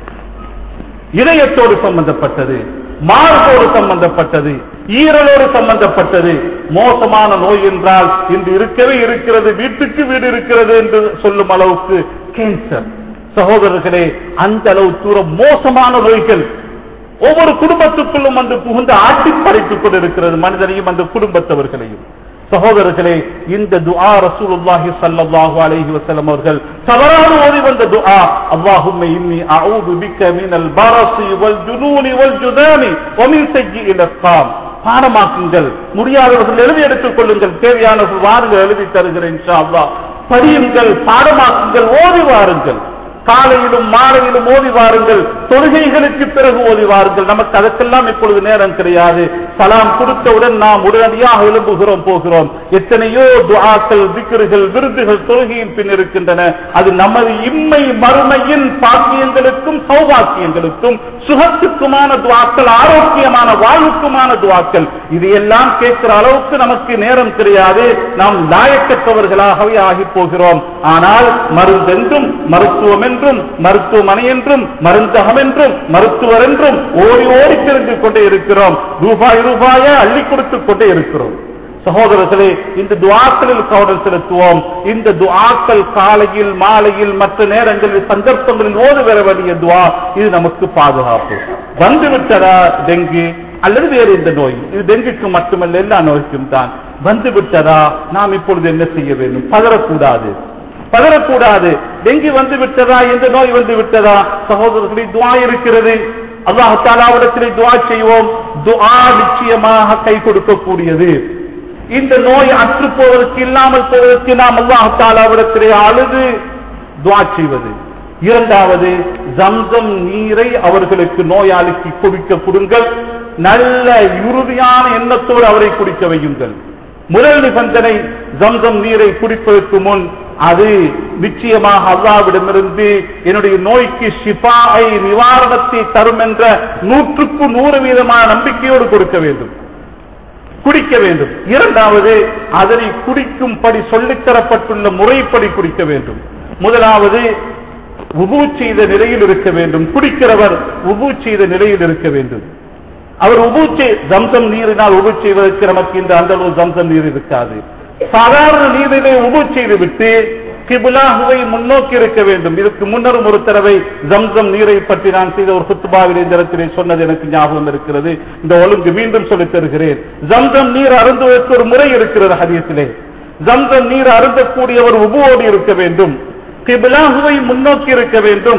இதயத்தோடு சம்பந்தப்பட்டது மார்போடு சம்பந்தப்பட்டது ஈரலோடு சம்பந்தப்பட்டது மோசமான நோய் என்றால் இன்று இருக்கவே இருக்கிறது வீட்டுக்கு வீடு இருக்கிறது என்று சொல்லும் அளவுக்கு கேன்சர் சகோதரர்களே அந்த அளவு தூரம் மோசமான நோய்கள் ஒவ்வொரு குடும்பத்துக்குள்ளும் வந்து புகுந்து ஆட்டி படைத்துக் கொண்டிருக்கிறது மனிதனையும் அந்த குடும்பத்தவர்களையும் சகோதரர்களே இந்த துஆ ரசூலுல்லாஹி ஸல்லல்லாஹு அலைஹி வஸல்லம் அவர்கள் தவறான ஓதி வந்த துஆ அல்லாஹும்ம இன்னி அஊது பிக்க மினல் பரஸி வல் ஜுனூனி வல் ஜுதாமி வ மின் சய்யில் அஸ்காம் பாடமாக்குங்கள் முடியாதவர்கள் எழுதி எடுத்துக் கொள்ளுங்கள் தேவையானவர்கள் வாருங்கள் எழுதி தருகிறேன் இன்ஷா அல்லாஹ் படியுங்கள் பாடமாக்குங்கள் ஓதி வாருங்கள் காலையிலும் மாலையிலும் ஓதி வாருங்கள் தொழுகைகளுக்கு பிறகு ஓதி வாருங்கள் நமக்கு அதற்கெல்லாம் இப்பொழுது நேரம் கிடையாது சலாம் கொடுத்தவுடன் நாம் உடனடியாக எழும்புகிறோம் போகிறோம் எத்தனையோ துஆக்கள் திக்ருகள் விருதுகள் தொழுகையின் பின் இருக்கின்றன அது நமது இம்மை மறுமையின் பாக்கியங்களுக்கும் சௌபாக்கியங்களுக்கும் சுகத்துக்குமான துவாக்கள் ஆரோக்கியமான வாழ்வுக்குமான துவாக்கள் இதையெல்லாம் கேட்கிற அளவுக்கு நமக்கு நேரம் கிடையாது நாம் லாயக்கற்றவர்களாகவே ஆகி போகிறோம் ஆனால் மருந்தென்றும் மருத்துவம் என்றும் மருத்துவமனை என்றும் மருந்தகம் என்றும் மருத்துவர் என்றும் ஓடி ஓடி தெரிந்து கொண்டே இருக்கிறோம் ரூபாய் ரூபாய அள்ளி கொடுத்துக் கொண்டே இருக்கிறோம் சகோதரர்களே இந்த துவாக்களில் கவனம் செலுத்துவோம் இந்த துவாக்கள் காலையில் மாலையில் மற்ற நேரங்களில் சந்தர்ப்பங்களில் ஓது பெற வேண்டிய துவா இது நமக்கு பாதுகாப்பு வந்து விட்டதா டெங்கு அல்லது வேறு எந்த நோய் இது டெங்குக்கு மட்டுமல்ல எல்லா நோய்க்கும் தான் வந்து விட்டதா நாம் இப்பொழுது என்ன செய்ய வேண்டும் பதறக்கூடாது பதறக்கூடாது டெங்கு வந்து விட்டதா எந்த நோய் வந்து விட்டதா சகோதரர்களே துவா இருக்கிறது அல்லாஹ் தாலாவிடத்திலே துவா செய்வோம் துஆ நிச்சயமாக கை கொடுக்கக்கூடியது இந்த நோய் அற்று போவதற்கு இல்லாமல் போவதற்கு நாம் அல்லாஹ் தாலாவிடத்திலே அழுது துவா செய்வது இரண்டாவது ஜம்சம் நீரை அவர்களுக்கு நோயாளிக்கு குடிக்க கொடுங்கள் நல்ல உறுதியான எண்ணத்தோடு அவரை குடிக்க வையுங்கள் முதல் நிபந்தனை ஜம்சம் நீரை குடிப்பதற்கு முன் அது நிச்சயமாக அல்லாவிடமிருந்து என்னுடைய நோய்க்கு ஷிஃபாயை நிவாரணத்தை தரும் என்ற நூற்றுக்கு நூறு வீதமான நம்பிக்கையோடு கொடுக்க வேண்டும் குடிக்க வேண்டும் இரண்டாவது அதனை குடிக்கும்படி சொல்லித் தரப்பட்டுள்ள முறைப்படி குடிக்க வேண்டும் முதலாவது உபு செய்த நிலையில் இருக்க வேண்டும் குடிக்கிறவர் உபு செய்த நிலையில் இருக்க வேண்டும் அவர் உபு செய் ஜம்சம் நீரினால் உபு செய்வதற்கு நமக்கு இந்த அந்த அளவு ஜம்சம் நீர் இருக்காது சாதாரண நீரிலே உபு செய்து விட்டு கிபிலாஹுவை முன்னோக்கி இருக்க வேண்டும் இதற்கு முன்னரும் ஒரு தடவை ஜம்சம் நீரை பற்றி நான் செய்த ஒரு குத்துபாவில் இந்த இடத்திலே சொன்னது எனக்கு ஞாபகம் இருக்கிறது இந்த ஒழுங்கு மீண்டும் சொல்லித் தருகிறேன் ஜம்சம் நீர் அருந்துவதற்கு ஒரு முறை இருக்கிறது ஹதீஸிலே ஜம்சம் நீர் அருந்தக்கூடியவர் உபுவோடு இருக்க வேண்டும் கிபிலாஹுவை முன்னோக்கி இருக்க வேண்டும்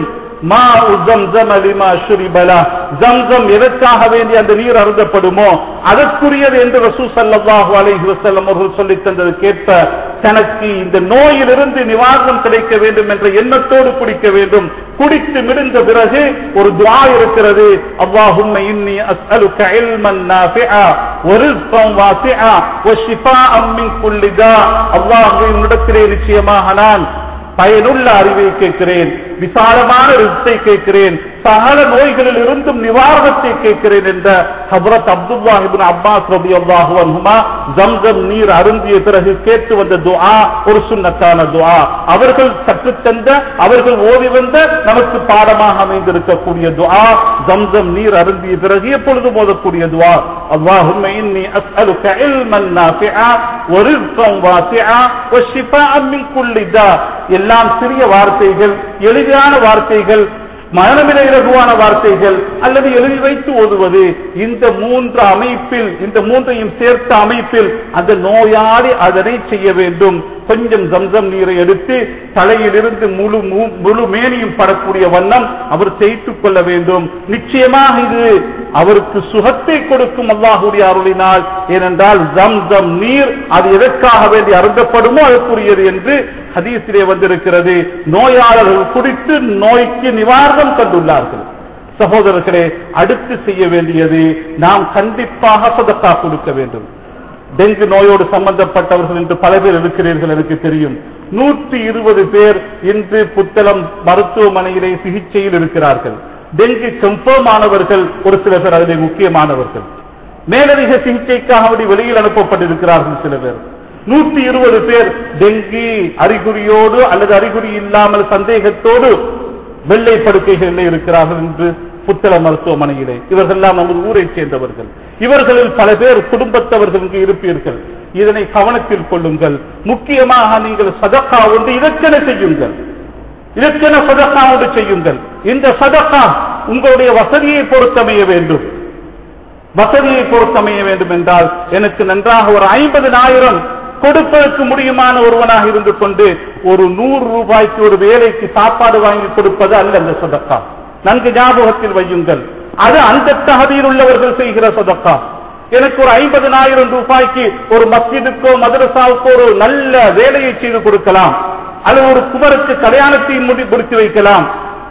மா ஜம்சம் அலிமா ஷுரிபலா ஜம்சம் எதற்காக வேண்டி அந்த நீர் அருந்தப்படுமோ அதற்குரியது என்று ரசூ சல்லல்லாஹு அலைஹி வஸல்லம் அவர்கள் சொல்லி தந்ததுக்கேற்ப தனக்கு இந்த நோயிலிருந்து நிவாரணம் கிடைக்க வேண்டும் என்ற எண்ணத்தோடு குடிக்க வேண்டும் குடித்து மிடுந்த பிறகு ஒரு துஆ இருக்கிறது அல்லாஹும்ம இன்னி அஸ்அலுக இல்மன் நாஃபிஆ وَرِزْقًا وَاسِعًا وَشِفَاءً مِنْ كُلِّ دَاءٍ அல்லாஹ்வே உன்னிடத்திலே நிச்சயமாக நான் பயனுள்ள அறிவை கேட்கிறேன் விசாலமான ரிஸ்கை கேட்கிறேன் சகல நோய்களில் இருந்தும் நிவாரணத்தை கேட்கிறேன் என்ற ஹபரத் அப்துல்லாஹிபின் அப்பாஸ் ரபி அல்லாஹு அன்ஹுமா ஜம்சம் நீர் அருந்திய பிறகு கேட்டு வந்த துஆ ஒரு சுன்னத்தான துஆ அவர்கள் கற்றுத்தந்த அவர்கள் ஓதி வந்த நமக்கு பாடமாக அமைந்திருக்கக்கூடிய துஆ ஜம்சம் நீர் அருந்திய பிறகு எப்பொழுதும் ஓதக்கூடிய துஆ اللهم إني أسألك علما نافعا ورزقا واسعا وشفاء من كل داء எல்லாம் சிறிய வார்த்தைகள் எளிதான வார்த்தைகள் மனநிலை இலகுவான வார்த்தைகள் அல்லது எழுதி வைத்து ஓதுவது இந்த மூன்று அமைப்பில் இந்த மூன்றையும் சேர்த்த அமைப்பில் அந்த நோயாளி அதனை செய்ய வேண்டும் கொஞ்சம் ஜம்சம் நீரை எடுத்து தலையிலிருந்து முழு மு- முழு மேனியும் படக்கூடிய வண்ணம் அவர் தேய்த்துக் கொள்ள வேண்டும் நிச்சயமாக இது அவருக்கு சுகத்தை கொடுக்கும் அல்லாஹுடைய அருளினால் ஏனென்றால் ஜம்சம் நீர் அது எதற்காக வேண்டி அருந்தப்படுமோ அதற்குரியது என்று ஹதீஸிலே வந்திருக்கிறது நோயாளர்கள் குடித்து நோய்க்கு நிவாரணம் கண்டுள்ளார்கள் சகோதரர்களே அடுத்து செய்ய வேண்டியது நாம் கண்டிப்பாக சதக்கா கொடுக்க வேண்டும் டெங்கு நோயோடு சம்பந்தப்பட்டவர்கள் என்று பல பேர் இருக்கிறீர்கள் எனக்கு தெரியும் நூற்றி இருபது பேர் இன்று புத்தளம் மருத்துவமனையிலே சிகிச்சையில் இருக்கிறார்கள் டெங்கு கன்ஃபார்ம் ஆனவர்கள் ஒரு சில பேர் அதிலே முக்கியமானவர்கள் மேலதிக சிகிச்சைக்காக அப்படி வெளியில் அனுப்பப்பட்டிருக்கிறார்கள் சில பேர் நூற்றி இருபது பேர் டெங்கி அறிகுறியோடு அல்லது அறிகுறி இல்லாமல் சந்தேகத்தோடு வெள்ளை படுக்கைகளில் இருக்கிறார்கள் என்று புத்தள மருத்துவமனையிலே இவர்கள் எல்லாம் நமது ஊரைச் சேர்ந்தவர்கள் இவர்களில் பல பேர் குடும்பத்தவர்கள் இங்கு இருப்பீர்கள் இதனை கவனத்தில் கொள்ளுங்கள் முக்கியமாக நீங்கள் சதக்கா ஒன்று இதற்கென செய்யுங்கள் இதற்கென சதக்கா ஒன்று செய்யுங்கள் இந்த சதக்கா உங்களுடைய வசதியை பொறுத்தமைய வேண்டும் வசதியை பொறுத்தமைய வேண்டும் என்றால் எனக்கு நன்றாக ஒரு ஐம்பதினாயிரம் கொடுப்பதற்கு முடியுமான ஒருவனாக இருந்து கொண்டு ஒரு நூறு ரூபாய்க்கு ஒரு வேலைக்கு சாப்பாடு வாங்கி கொடுப்பது அல்ல அந்த சதக்கா நன்கு ஞாபகத்தில் வையுங்கள் அது அந்த தகுதியில் உள்ளவர்கள் செய்கிற சதக்கா எனக்கு ஒரு ஐம்பதினாயிரம் ரூபாய்க்கு ஒரு மஸ்ஜிதுக்கோ மதரசாவுக்கோ ஒரு நல்ல வேலையை செய்து கொடுக்கலாம் அல்லது ஒரு குமருக்கு கல்யாணத்தை முடி முடித்து வைக்கலாம்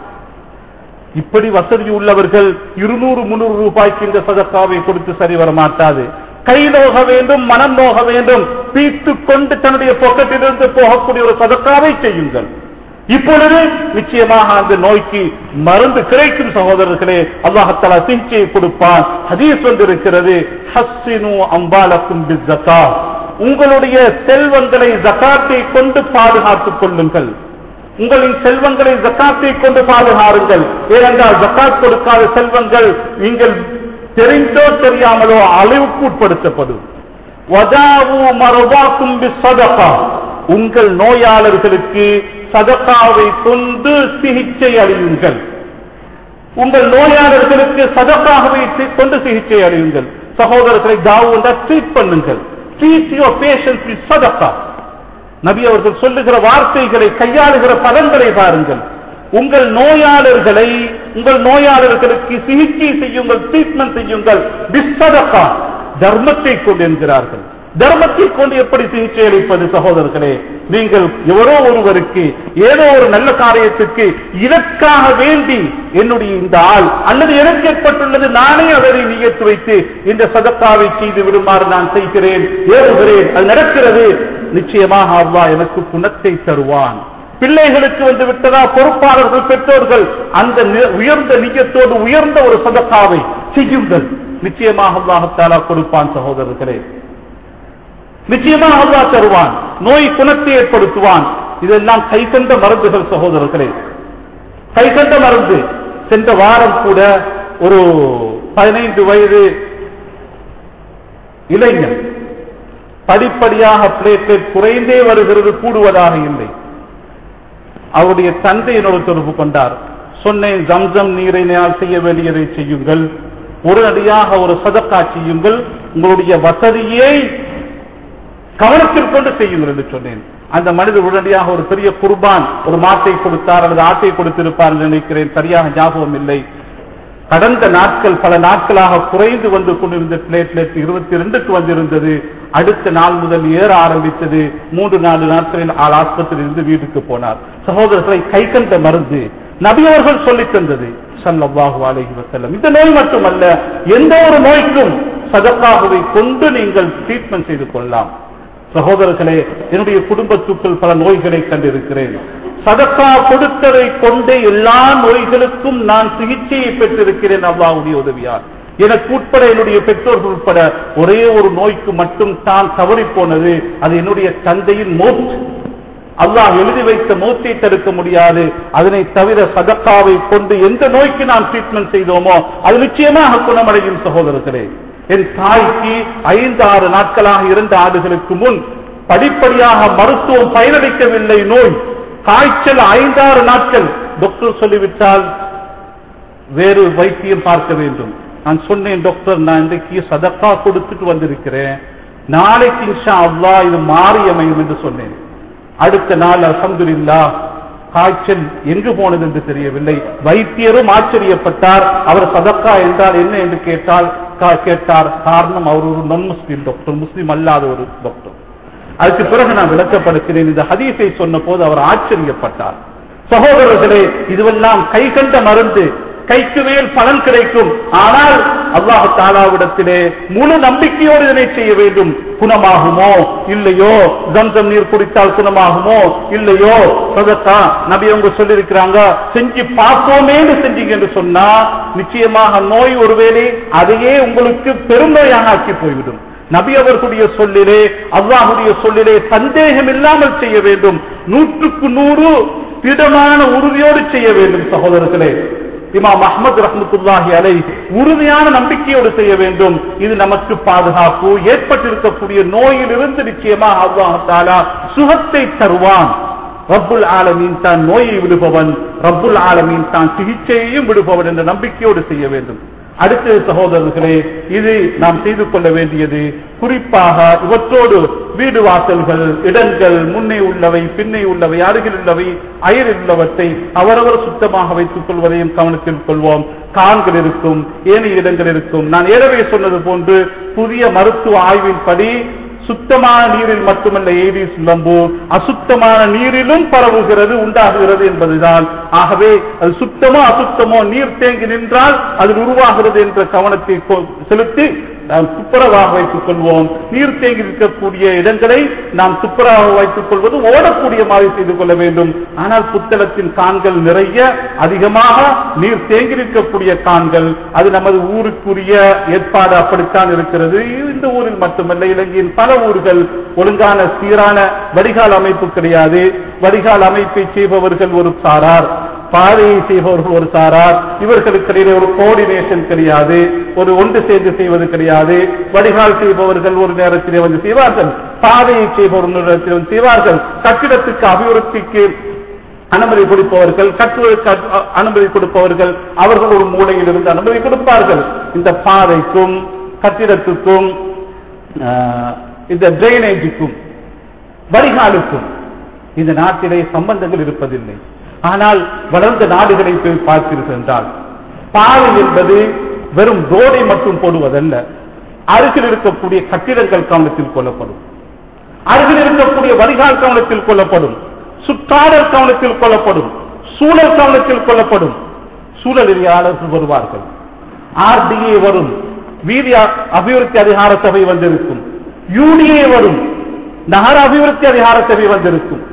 இப்படி வசதி உள்ளவர்கள் இருநூறு முன்னூறு ரூபாய்க்கு இந்த சதக்காவை கொடுத்து சரி வர மாட்டாது கை நோக வேண்டும் மனம் நோக வேண்டும் பீத்துக் கொண்டு தன்னுடைய பொக்கத்திலிருந்து போகக்கூடிய ஒரு சதக்காவை செய்யுங்கள் இப்பொழுது நிச்சயமாக அந்த நோய்க்கு மருந்து கிடைக்கும் சகோதரர்களே அல்லாஹத்தாலா சிகிச்சையை கொடுப்பான் ஹதீஸ் வந்திருக்கிறது ஹஸ்ஸினு அம்பாலக்கும் பிஸ்ஸக்கா உங்களுடைய செல்வங்களை ஜகாத்தை கொண்டு பாதுகாத்துக் கொள்ளுங்கள் உங்களின் செல்வங்களை ஜக்காத்தை கொண்டு பாதுகாருங்கள் ஏனென்றால் ஜக்காத் கொடுக்காத செல்வங்கள் நீங்கள் தெரிந்தோ தெரியாமலோ அழிவுக்கு உட்படுத்தப்படும் வதாவு மரபாக்கும் சதகா உங்கள் நோயாளர்களுக்கு சதகாவை கொண்டு சிகிச்சை அளியுங்கள் உங்கள் நோயாளர்களுக்கு சதக்காகவே கொண்டு சிகிச்சை அளியுங்கள் சகோதரர்களை தாவுண்டா ட்ரீட் பண்ணுங்கள் ட்ரீட் யுவர் பேஷன்ஸ் வித் சதக்கா நபி அவர்கள் சொல்லுகிற வார்த்தைகளை கையாளுகிற பதங்களை பாருங்கள் உங்கள் நோயாளர்களை உங்கள் நோயாளர்களுக்கு சிகிச்சை செய்யுங்கள் ட்ரீட்மெண்ட் செய்யுங்கள் பிஸ்ஸதகா தர்மத்தை கொண்டு என்கிறார்கள் தர்மத்தை கொண்டு எப்படி சிகிச்சை அளிப்பது சகோதரர்களே நீங்கள் எவரோ ஒருவருக்கு ஏதோ ஒரு நல்ல காரியத்துக்கு இதற்காக வேண்டி என்னுடைய இந்த ஆள் அல்லது எனக்கு ஏற்பட்டுள்ளது நானே அவரை நியத்து வைத்து இந்த சதக்காவை செய்து விடுமாறு நான் செய்கிறேன் ஏறுகிறேன் அது நடக்கிறது நிச்சயமாக அல்லாஹ் எனக்கு குணத்தை தருவான் பிள்ளைகளுக்கு வந்து விட்டதா பொறுப்பாளர்கள் பெற்றோர்கள் அந்த நி- உயர்ந்த நிஜத்தோடு உயர்ந்த ஒரு சதக்காவை செய்யுங்கள் நிச்சயமாக அல்லாஹத்தாலா கொடுப்பான் சகோதரர்களே நிச்சயமாக அல்லாஹ் தருவான் நோய் குணத்தை ஏற்படுத்துவான் இதெல்லாம் கைகண்ட மருந்துகள் சகோதரர்களே கைகண்ட மருந்து சென்ற வாரம் கூட ஒரு பதினைந்து வயது இளைஞன் படிப்படியாக பிளேட்லெட் குறைந்தே வருகிறது கூடுவதாக இல்லை அவருடைய தந்தை என்னோடு தொடர்பு கொண்டார் சொன்னேன் ஜம்சம் நீரை நான் செய்ய வேண்டியதை செய்யுங்கள் உடனடியாக ஒரு சதக்கா செய்யுங்கள் உங்களுடைய வசதியை கவனத்தில் கொண்டு செய்யுங்கள் என்று சொன்னேன் அந்த மனிதர் உடனடியாக ஒரு பெரிய குர்பான் ஒரு மாட்டை கொடுத்தார் அல்லது ஆட்டை கொடுத்திருப்பார் என்று நினைக்கிறேன் சரியாக ஞாபகம் இல்லை கடந்த நாட்கள் பல நாட்களாக குறைந்து வந்து கொண்டிருந்த பிளேட்லெட் இருபத்தி ரெண்டுக்கு வந்திருந்தது அடுத்த நாள் முதல் ஏற ஆரம்பித்தது மூன்று நாலு நாட்களில் ஆள் ஆஸ்பத்திரியில் இருந்து வீட்டுக்கு போனார் சகோதரர்களை கை கண்ட மருந்து நபி அவர்கள் சொல்லித் தந்தது ஸல்லல்லாஹு அலைஹி வஸல்லம் இந்த நோய் மட்டுமல்ல எந்த ஒரு நோய்க்கும் சதக்காகவை கொண்டு நீங்கள் ட்ரீட்மெண்ட் செய்து கொள்ளலாம் சகோதரர்களே என்னுடைய குடும்பத்துக்குள் பல நோய்களை கண்டிருக்கிறேன் சதக்கா கொடுத்ததை கொண்டே எல்லா நோய்களுக்கும் நான் சிகிச்சையை பெற்றிருக்கிறேன் அல்லாஹ்வுடைய உதவியால் எனக்கு உட்பட என்னுடைய பெற்றோர்கள் உட்பட ஒரே ஒரு நோய்க்கு மட்டும் தான் தவறி போனது அது என்னுடைய தந்தையின் மோத் அல்லாஹ் எழுதி வைத்த மௌத்தை தடுக்க முடியாது அதனை தவிர சதக்காவை கொண்டு எந்த நோய்க்கு நாம் ட்ரீட்மெண்ட் செய்தோமோ அது நிச்சயமாக குணமடையும் சகோதரர்களே என் தாய்க்கு ஐந்து ஆறு நாட்களாக இரண்டு ஆண்டுகளுக்கு முன் படிப்படியாக மருத்துவம் பயனளிக்கவில்லை நோய் காய்ச்சல் ஐந்தாறு நாட்கள் டாக்டர் சொல்லிவிட்டால் வேறு வைத்தியம் பார்க்க வேண்டும் நான் சொன்னேன் டாக்டர் நான் இன்றைக்கு சதக்கா கொடுத்துட்டு வந்திருக்கிறேன் நாளைக்கு இன்ஷா அல்லாஹ் இது மாறி அமையும் என்று சொன்னேன் அடுத்த நாள் அல்ஹம்துலில்லா காய்ச்சல் எங்கு போனது என்று தெரியவில்லை வைத்தியரும் ஆச்சரியப்பட்டார் அவர் சதக்கா என்றால் என்ன என்று கேட்டால் கா- கேட்டார் காரணம் அவர் ஒரு நான் முஸ்லீம் டாக்டர் முஸ்லீம் அல்லாத ஒரு டாக்டர் அதுக்கு பிறகு நான் விளக்கப்படுகிறேன் இந்த ஹதீஸை சொன்ன போது அவர் ஆச்சரியப்பட்டார் சகோதரர்களே இதுவெல்லாம் கை கண்ட மருந்து கைக்கு மேல் பலன் கிடைக்கும் ஆனால் அல்லாஹ் தாலாவிடத்திலே முழு நம்பிக்கையோடு இதனை செய்ய வேண்டும் குணமாகுமோ இல்லையோ ஜம்சம் நீர் குடித்தால் குணமாகுமோ இல்லையோ சதத்தா நபி அவங்க சொல்லியிருக்கிறாங்க செஞ்சு பார்ப்போமேன்னு செஞ்சீங்க என்று சொன்னா நிச்சயமாக நோய் ஒருவேளை அதையே உங்களுக்கு பெருநோயாக ஆக்கி போய்விடும் நபி அவர்களுடைய சொல்லிலே அல்லாஹுடைய சொல்லிலே சந்தேகம் இல்லாமல் செய்ய வேண்டும் நூற்றுக்கு நூறு திடமான உறுதியோடு செய்ய வேண்டும் சகோதரர்களே இமாம் அஹ்மத் ரஹ்மத்துல்லாஹி அலை உறுதியான நம்பிக்கையோடு செய்ய வேண்டும் இது நமக்கு பாதுகாப்பு ஏற்பட்டிருக்கக்கூடிய நோயிலிருந்து நிச்சயமாக அல்லாஹ் தாலா சுகத்தை தருவான் ரப்புல் ஆலமீன் தான் நோயை விடுபவன் ரப்புல் ஆலமீன் தான் சிகிச்சையையும் விடுபவன் என்ற நம்பிக்கையோடு செய்ய வேண்டும் அடுத்த சகோதரர்களே இது நாம் செய்து கொள்ள வேண்டியது குறிப்பாக இவற்றோடு வீடு வாசல்கள் இடங்கள் முன்னே உள்ளவை பின்னே உள்ளவை அருகில் உள்ளவை அயரில் உள்ளவற்றை அவரவர் சுத்தமாக வைத்துக் கொள்வதையும் கவனத்தில் கொள்வோம் கான்கள் இருக்கும் ஏனைய இடங்கள் இருக்கும் நான் ஏற்கனவே சொன்னது போன்று புதிய மருத்துவ ஆய்வின்படி சுத்தமான நீரில் மட்டுமல்ல ஏடிஸ் லம்பு அசுத்தமான நீரிலும் பரவுகிறது உண்டாகுகிறது என்பதுதான் ஆகவே அது சுத்தமோ அசுத்தமோ நீர் தேங்கி நின்றால் அதில் உருவாகிறது என்ற கவனத்தை கொ- செலுத்தி நாம் துப்புரவாக வைத்துக் கொள்வோம் நீர் தேங்கி இருக்கக்கூடிய இடங்களை நாம் துப்புரவாக வைத்துக் கொள்வது ஓடக்கூடிய மாதிரி செய்து கொள்ள வேண்டும் ஆனால் புத்தளத்தின் கான்கள் நிறைய அதிகமாக நீர் தேங்கி இருக்கக்கூடிய கான்கள் அது நமது ஊருக்குரிய ஏற்பாடு அப்படித்தான் இருக்கிறது இந்த ஊரில் மட்டுமல்ல இலங்கையின் பல ஊர்கள் ஒழுங்கான சீரான வடிகால் அமைப்பு கிடையாது வடிகால் அமைப்பை செய்பவர்கள் ஒரு சாரார் பாதையை செய்பவர்கள் ஒரு சாரார் இவர்களுக்கு இடையிலே ஒரு கோஆர்டினேஷன் கிடையாது ஒரு ஒன்று சேர்ந்து செய்வது கிடையாது வடிகால் செய்பவர்கள் ஒரு நேரத்திலே வந்து செய்வார்கள் பாதையை செய்பவர்கள் ஒரு நேரத்தில் வந்து செய்வார்கள் கட்டிடத்துக்கு அபிவிருத்திக்கு அனுமதி கொடுப்பவர்கள் கட்டுவதற்கு அ- அனுமதி கொடுப்பவர்கள் அவர்கள் ஒரு மூலையில் இருந்து அனுமதி கொடுப்பார்கள் இந்த பாதைக்கும் கட்டிடத்துக்கும் ஆஹ், இந்த டிரைனேஜுக்கும் வடிகாலுக்கும் இந்த நாட்டிலே சம்பந்தங்கள் இருப்பதில்லை ஆனால் வளர்ந்த நாடுகளை போய் பார்த்தீர்கள் என்றால் பாதை என்பது வெறும் ரோடை மட்டும் போடுவதல்ல அருகில் இருக்கக்கூடிய கட்டிடங்கள் கவனத்தில் கொள்ளப்படும் அருகில் இருக்கக்கூடிய வடிகால் கவனத்தில் கொள்ளப்படும் சுற்றாடல் கவனத்தில் கொள்ளப்படும் சூழல் கவனத்தில் கொள்ளப்படும் சூழலியாளர்கள் வருவார்கள் ஆர்டிஏ வரும் வீதி அ- அபிவிருத்தி அதிகார சபை வந்திருக்கும் யூடிஏ வரும் நகர அபிவிருத்தி அதிகார சபை வந்திருக்கும்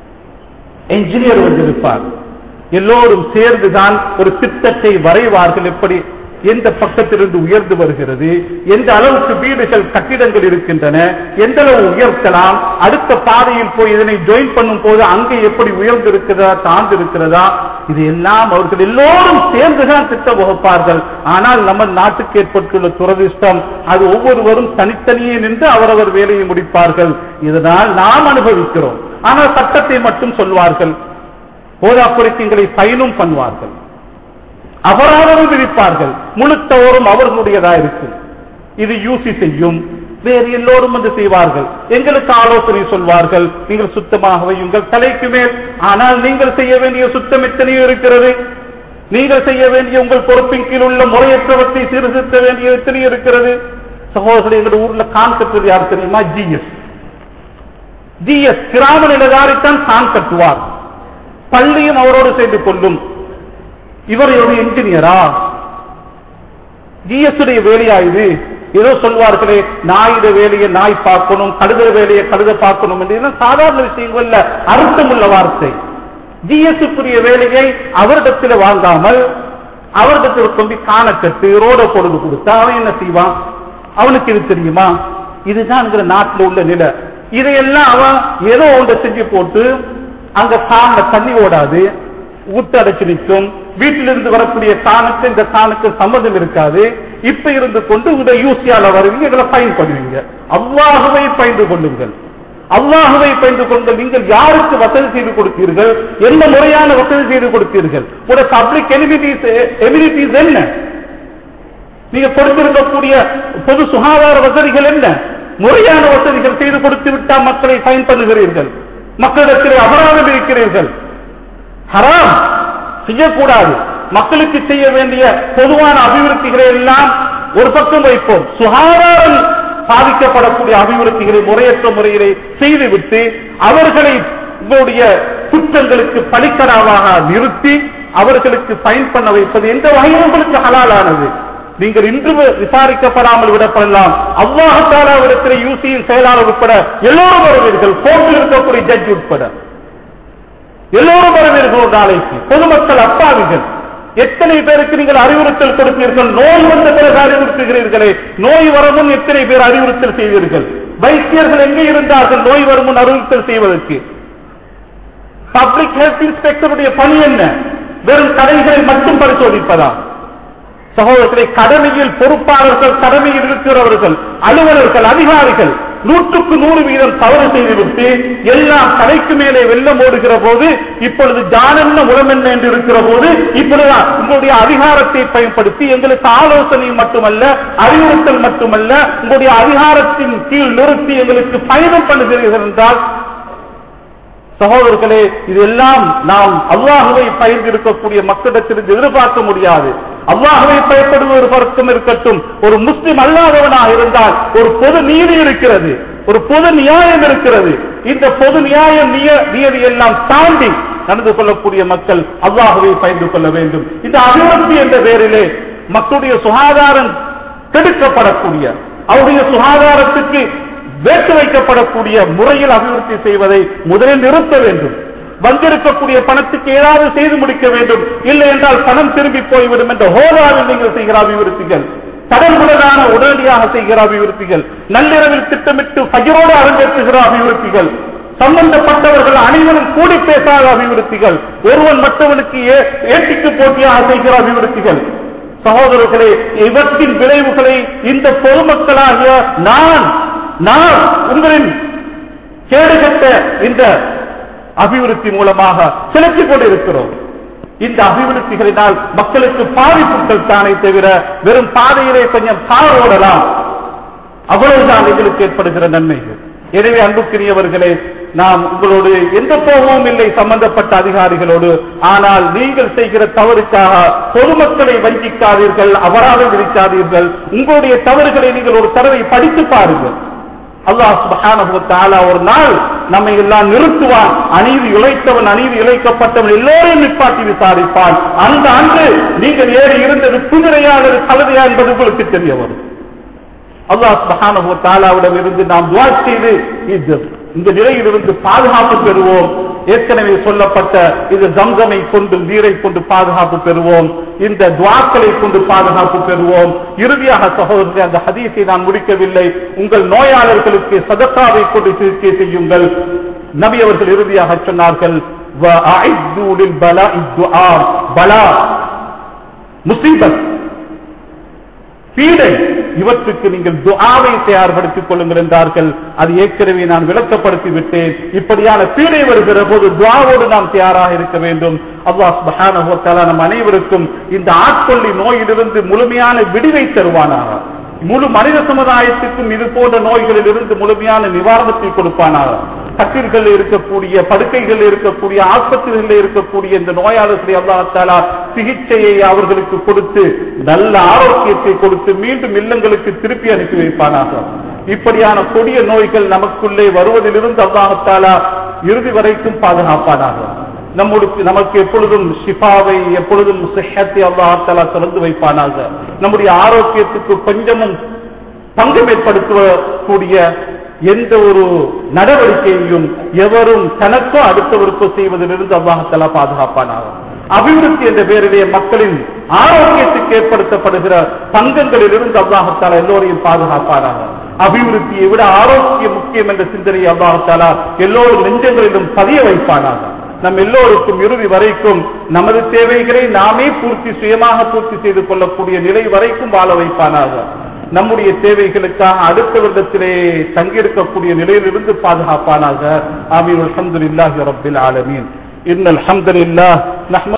என்ஜினியர் வந்திருப்பார் எல்லோரும் சேர்ந்துதான் ஒரு திட்டத்தை வரைவார்கள் எப்படி எந்த பக்கத்திலிருந்து உயர்ந்து வருகிறது எந்த அளவுக்கு வீடுகள் கட்டிடங்கள் இருக்கின்றன எந்த அளவு உயர்த்தலாம் அடுத்த பாதையில் போய் இதனை ஜாயின் பண்ணும் போது அங்கே எப்படி உயர்ந்து இருக்கிறதா தாழ்ந்து இருக்கிறதா இது எல்லாம் அவர்கள் எல்லோரும் சேர்ந்துதான் திட்டம் வகுப்பார்கள் ஆனால் நம்ம நாட்டுக்கு ஏற்பட்டுள்ள துரதிர்ஷ்டம் அது ஒவ்வொருவரும் தனித்தனியே நின்று அவரவர் வேலையை முடிப்பார்கள் இதனால் நாம் அனுபவிக்கிறோம் ஆனால் சட்டத்தை மட்டும் சொல்வார்கள் போதாக்குறைக்கங்களை பயனும் பண்ணுவார்கள் அபராதமும் விதிப்பார்கள் முழுத்தவரும் அவர்களுடையதா இருக்கும் இது யூசி செய்யும் வேறு எல்லோரும் வந்து செய்வார்கள் எங்களுக்கு ஆலோசனை சொல்வார்கள் நீங்கள் சுத்தமாக வையுங்கள் தலைக்கு மேல் ஆனால் நீங்கள் செய்ய வேண்டிய சுத்தம் எத்தனையோ இருக்கிறது நீங்கள் செய்ய வேண்டிய உங்கள் பொறுப்பின் கீழ் உள்ள முறையற்றவற்றை சீர்திருத்த வேண்டிய எத்தனையோ இருக்கிறது சகோதரர் எங்களுடைய ஊர்ல கான் கட்டுறது யார் தெரியுமா ஜிஎஸ் ஜிஎஸ் கிராம நிலதாரித்தான் கான் கட்டுவார் பள்ளியும் அவரோடு சேர்ந்து கொள்ளும் இவர் ஒரு என்ஜினியரா ஜிஎஸ் உடைய வேலையா இது ஏதோ சொல்வார்களே நாயுட வேலையை நாய் பார்க்கணும் கழுத வேலையை கழுத பார்க்கணும் என்று இதெல்லாம் சாதாரண விஷயங்கள் இல்ல அர்த்தமுள்ள வார்த்தை ஜிஎஸ்க்குரிய வேலையை அவரிடத்தில் வாங்காமல் அவரிடத்தில் கொண்டு காணக்கட்டு ரோட பொழுது கொடுத்தா அவன் என்ன செய்வான் அவனுக்கு இது தெரியுமா இதுதான் நாட்டில் உள்ள நிலை இதையெல்லாம் அவன் ஏதோ ஒன்றை செஞ்சு போட்டு அங்க காண தண்ணி ஓடாது ஊட்டு அடைச்சு நிற்கும் வீட்டிலிருந்து வரக்கூடிய காணுக்கு இந்த காணுக்கு சம்மதம் இருக்காது இப்ப இருந்து கொண்டு இந்த யூசியால வருவீங்க இதுல பயன் பண்ணுவீங்க அவ்வாகவே பயந்து கொள்ளுங்கள் அல்லாஹுவை பயந்து கொண்டு நீங்கள் யாருக்கு வசதி செய்து கொடுத்தீர்கள் எந்த முறையான வசதி செய்து கொடுத்தீர்கள் ஒரு பப்ளிக் எமினிட்டிஸ் எமினிட்டிஸ் என்ன நீங்க கொடுத்திருக்கக்கூடிய பொது சுகாதார வசதிகள் என்ன முறையான வசதிகள் செய்து கொடுத்து விட்டால் மக்களை பயன் பண்ணுகிறீர்கள் மக்களிடத்தில் அபராதம் இருக்கிறீர்கள் ஹராம் செய்யக்கூடாது மக்களுக்கு செய்ய வேண்டிய பொதுவான அபிவிருத்திகளை எல்லாம் ஒரு பக்கம் வைப்போம் சுகாதாரம் பாதிக்கப்படக்கூடிய அபிவிருத்திகளை முறையற்ற முறையிலே செய்துவிட்டு அவர்களை உங்களுடைய குற்றங்களுக்கு பலிக்கடாவாக நிறுத்தி அவர்களுக்கு பயன் பண்ண வைப்பது எந்த வகையில் உங்களுக்கு ஹலாலானது நீங்கள் இன்று விசாரிக்கப்படாமல் விடப்படலாம் அவ்வாஹத்தாலாவிடத்தில் யூசியின் செயலாளர் உட்பட எல்லோரும் வருவீர்கள் கோர்ட்டில் இருக்கக்கூடிய ஜட்ஜ் உட்பட எல்லோரும் வரவீர்கள் ஒரு நாளைக்கு பொதுமக்கள் அப்பாவிகள் எத்தனை பேருக்கு நீங்கள் அறிவுறுத்தல் கொடுப்பீர்கள் நோய் வந்த பிறகு அறிவுறுத்துகிறீர்களே நோய் வரமுன் எத்தனை பேர் அறிவுறுத்தல் செய்வீர்கள் வைத்தியர்கள் எங்கே இருந்தார்கள் நோய் வருமுன் அறிவுறுத்தல் செய்வதற்கு பப்ளிக் ஹெல்த் இன்ஸ்பெக்டருடைய பணி என்ன வெறும் கடைகளை மட்டும் பரிசோதிப்பதா சகோதரர்களை கடமையில் பொறுப்பாளர்கள் கடமையில் இருக்கிறவர்கள் அலுவலர்கள் அதிகாரிகள் நூற்றுக்கு நூறு வீதம் தவறு செய்துவிட்டு எல்லாம் தலைக்கு மேலே வெள்ளம் ஓடுகிற போது இப்பொழுது ஜானென்ன முளமென்ன என்று இருக்கிற போது இப்பொழுது உங்களுடைய அதிகாரத்தை பயன்படுத்தி எங்களுக்கு ஆலோசனை மட்டுமல்ல அறிவுறுத்தல் மட்டுமல்ல உங்களுடைய அதிகாரத்தின் கீழ் நிறுத்தி எங்களுக்கு பயணம் பண்ணுகிறீர்கள் என்றால் சகோதரர்களே இதெல்லாம் நாம் அல்லாஹுவை பயந்திருக்கக்கூடிய மக்களிடத்திலிருந்து எதிர்பார்க்க முடியாது அல்லாஹுவை பயப்படுவது ஒரு பக்கம் இருக்கட்டும் ஒரு முஸ்லிம் அல்லாதவனாக இருந்தால் ஒரு பொது நீதி இருக்கிறது ஒரு பொது நியாயம் இருக்கிறது இந்த பொது நியாயம் நியதி எல்லாம் தாண்டி நடந்து கொள்ளக்கூடிய மக்கள் அல்லாஹுவை பயந்து கொள்ள வேண்டும் இந்த அபிவிருத்தி என்ற பெயரிலே மக்களுடைய சுகாதாரம் கெடுக்கப்படக்கூடிய அவருடைய சுகாதாரத்துக்கு வேட்டு வைக்கப்படக்கூடிய முறையில் அபிவிருத்தி செய்வதை முதலில் நிறுத்த வேண்டும் வந்திருக்கக்கூடிய பணத்துக்கு ஏதாவது செய்து முடிக்க வேண்டும் இல்லை என்றால் பணம் திரும்பி போய்விடும் என்ற ஹோதாவில் நீங்கள் செய்கிற அபிவிருத்திகள் கடல்முடனான உடனடியாக செய்கிற அபிவிருத்திகள் நள்ளிரவில் திட்டமிட்டு பகிரோடு அரங்கேற்றுகிற அபிவிருத்திகள் சம்பந்தப்பட்டவர்கள் அனைவரும் கூடி பேசாத அபிவிருத்திகள் ஒருவன் மற்றவனுக்கு ஏட்டிக்கு போட்டியாக செய்கிற அபிவிருத்திகள் சகோதரர்களே இவற்றின் விளைவுகளை இந்த பொதுமக்களாகிய நான் நான் உங்களின் கேடுகட்ட இந்த அபிவிருத்தி மூலமாக செலுத்திக் கொண்டிருக்கிறோம் இந்த அபிவிருத்திகளினால் மக்களுக்கு பாதிப்புகள் தானே தவிர வெறும் பாதையிலே கொஞ்சம் தாரோடலாம் அவ்வளவுதான் எங்களுக்கு ஏற்படுகிற நன்மைகள் எனவே அன்புக்குரியவர்களே நாம் உங்களோடு எந்த கோபமும் இல்லை சம்பந்தப்பட்ட அதிகாரிகளோடு ஆனால் நீங்கள் செய்கிற தவறுக்காக பொதுமக்களை வஞ்சிக்காதீர்கள் அபராதம் விதிக்காதீர்கள் உங்களுடைய தவறுகளை நீங்கள் ஒரு தடவை படித்து பாருங்கள் அல்லாஹ் சுபஹானஹு தஆலா ஒரு நாள் நம்மை எல்லாம் நிறுத்துவான் அநீதி இழைத்தவன் அநீதி இழைக்கப்பட்டவன் எல்லோரையும் நிப்பாட்டி விசாரிப்பான் அந்த அன்று நீங்கள் ஏறி இருந்தது குதிரையா அல்லது கழுதையா என்பது உங்களுக்கு தெரிய வரும் அல்லாஹ் சுபஹானஹு தஆலாவிடம் இருந்து நாம் துஆ செய்து இது இந்த நிலையிலிருந்து பாதுகாப்பு பெறுவோம் ஏற்கனவே சொல்லப்பட்ட இது ஜம்சமை கொண்டு நீரை கொண்டு பாதுகாப்பு பெறுவோம் இந்த துவாக்களை கொண்டு பாதுகாப்பு பெறுவோம் இறுதியாக சகோதரர்களே அந்த ஹதீஸை நான் முடிக்கவில்லை உங்கள் நோயாளர்களுக்கு சதக்காவை கொண்டு சிகிச்சை செய்யுங்கள் நபி அவர்கள் இறுதியாக சொன்னார்கள் وَأَعِدُّوا لِلْبَلَاءِ الدُّعَاء பலா முசீபத் பீடை இவற்றுக்கு நீங்கள் துஆவை தயார்படுத்திக் கொள்ளுங்கள் என்றார்கள் அது ஏற்கனவே நான் விளக்கப்படுத்தி விட்டேன் இப்படியான பீடை வருகிற போது துஆவோடு நாம் தயாராக இருக்க வேண்டும் அல்லாஹ் சுப்ஹானஹு வ தஆலா நம் அனைவருக்கும் இந்த ஆட்கொள்ளி நோயிலிருந்து முழுமையான விடுவை தருவானாக முழு மனித சமுதாயத்துக்கும் இது போன்ற நோய்களில் இருந்து முழுமையான நிவாரணத்தை கொடுப்பானாக கட்டில்கள் இருக்கக்கூடிய படுக்கைகள் இருக்கக்கூடிய ஆஸ்பத்திரிகளில் இருக்கக்கூடிய இந்த நோயாளர்களை அல்லாஹாலா சிகிச்சையை அவர்களுக்கு கொடுத்து நல்ல ஆரோக்கியத்தை கொடுத்து மீண்டும் இல்லங்களுக்கு திருப்பி அனுப்பி வைப்பானாக இப்படியான கொடிய நோய்கள் நமக்குள்ளே வருவதிலிருந்து அல்லாஹாலா இறுதி வரைக்கும் பாதுகாப்பானாக நம்முடைய நமக்கு எப்பொழுதும் ஷிஃபாவை எப்பொழுதும் சிஹத்தை அல்லாஹாலா திறந்து வைப்பானாக நம்முடைய ஆரோக்கியத்துக்கு கொஞ்சமும் பங்கம் ஏற்படுத்தக்கூடிய எந்த ஒரு நடவடிக்கையையும் எவரும் தனக்கோ அடுத்தவருக்கோ செய்வதிலிருந்து அல்லாஹாலா பாதுகாப்பானாக அபிவிருத்தி என்ற பெயரிலே மக்களின் ஆரோக்கியத்துக்கு ஏற்படுத்தப்படுகிற பங்கங்களிலிருந்து அல்லாஹாலா எல்லோரையும் பாதுகாப்பானாக அபிவிருத்தியை விட ஆரோக்கியம் முக்கியம் என்ற சிந்தனையை அல்லாஹாலா எல்லோரும் நெஞ்சங்களிலும் பதிய வைப்பானாக நம் எல்லோருக்கும் இறுதி வரைக்கும் நமது தேவைகளை நாமே பூர்த்தி சுயமாக பூர்த்தி செய்து கொள்ளக்கூடிய நிலை வரைக்கும் வாழ வைப்பானாக நம்முடைய தேவைகளுக்காக அடுத்த வருடத்திலே தங்கியிருக்கக்கூடிய நிலையிலிருந்து பாதுகாப்பானாக ஆமீன் அல்ஹம்துலில்லாஹி ரப்பில் ஆலமீன் இன்னல் ஹம்துலில்லாஹ் நஹ்ம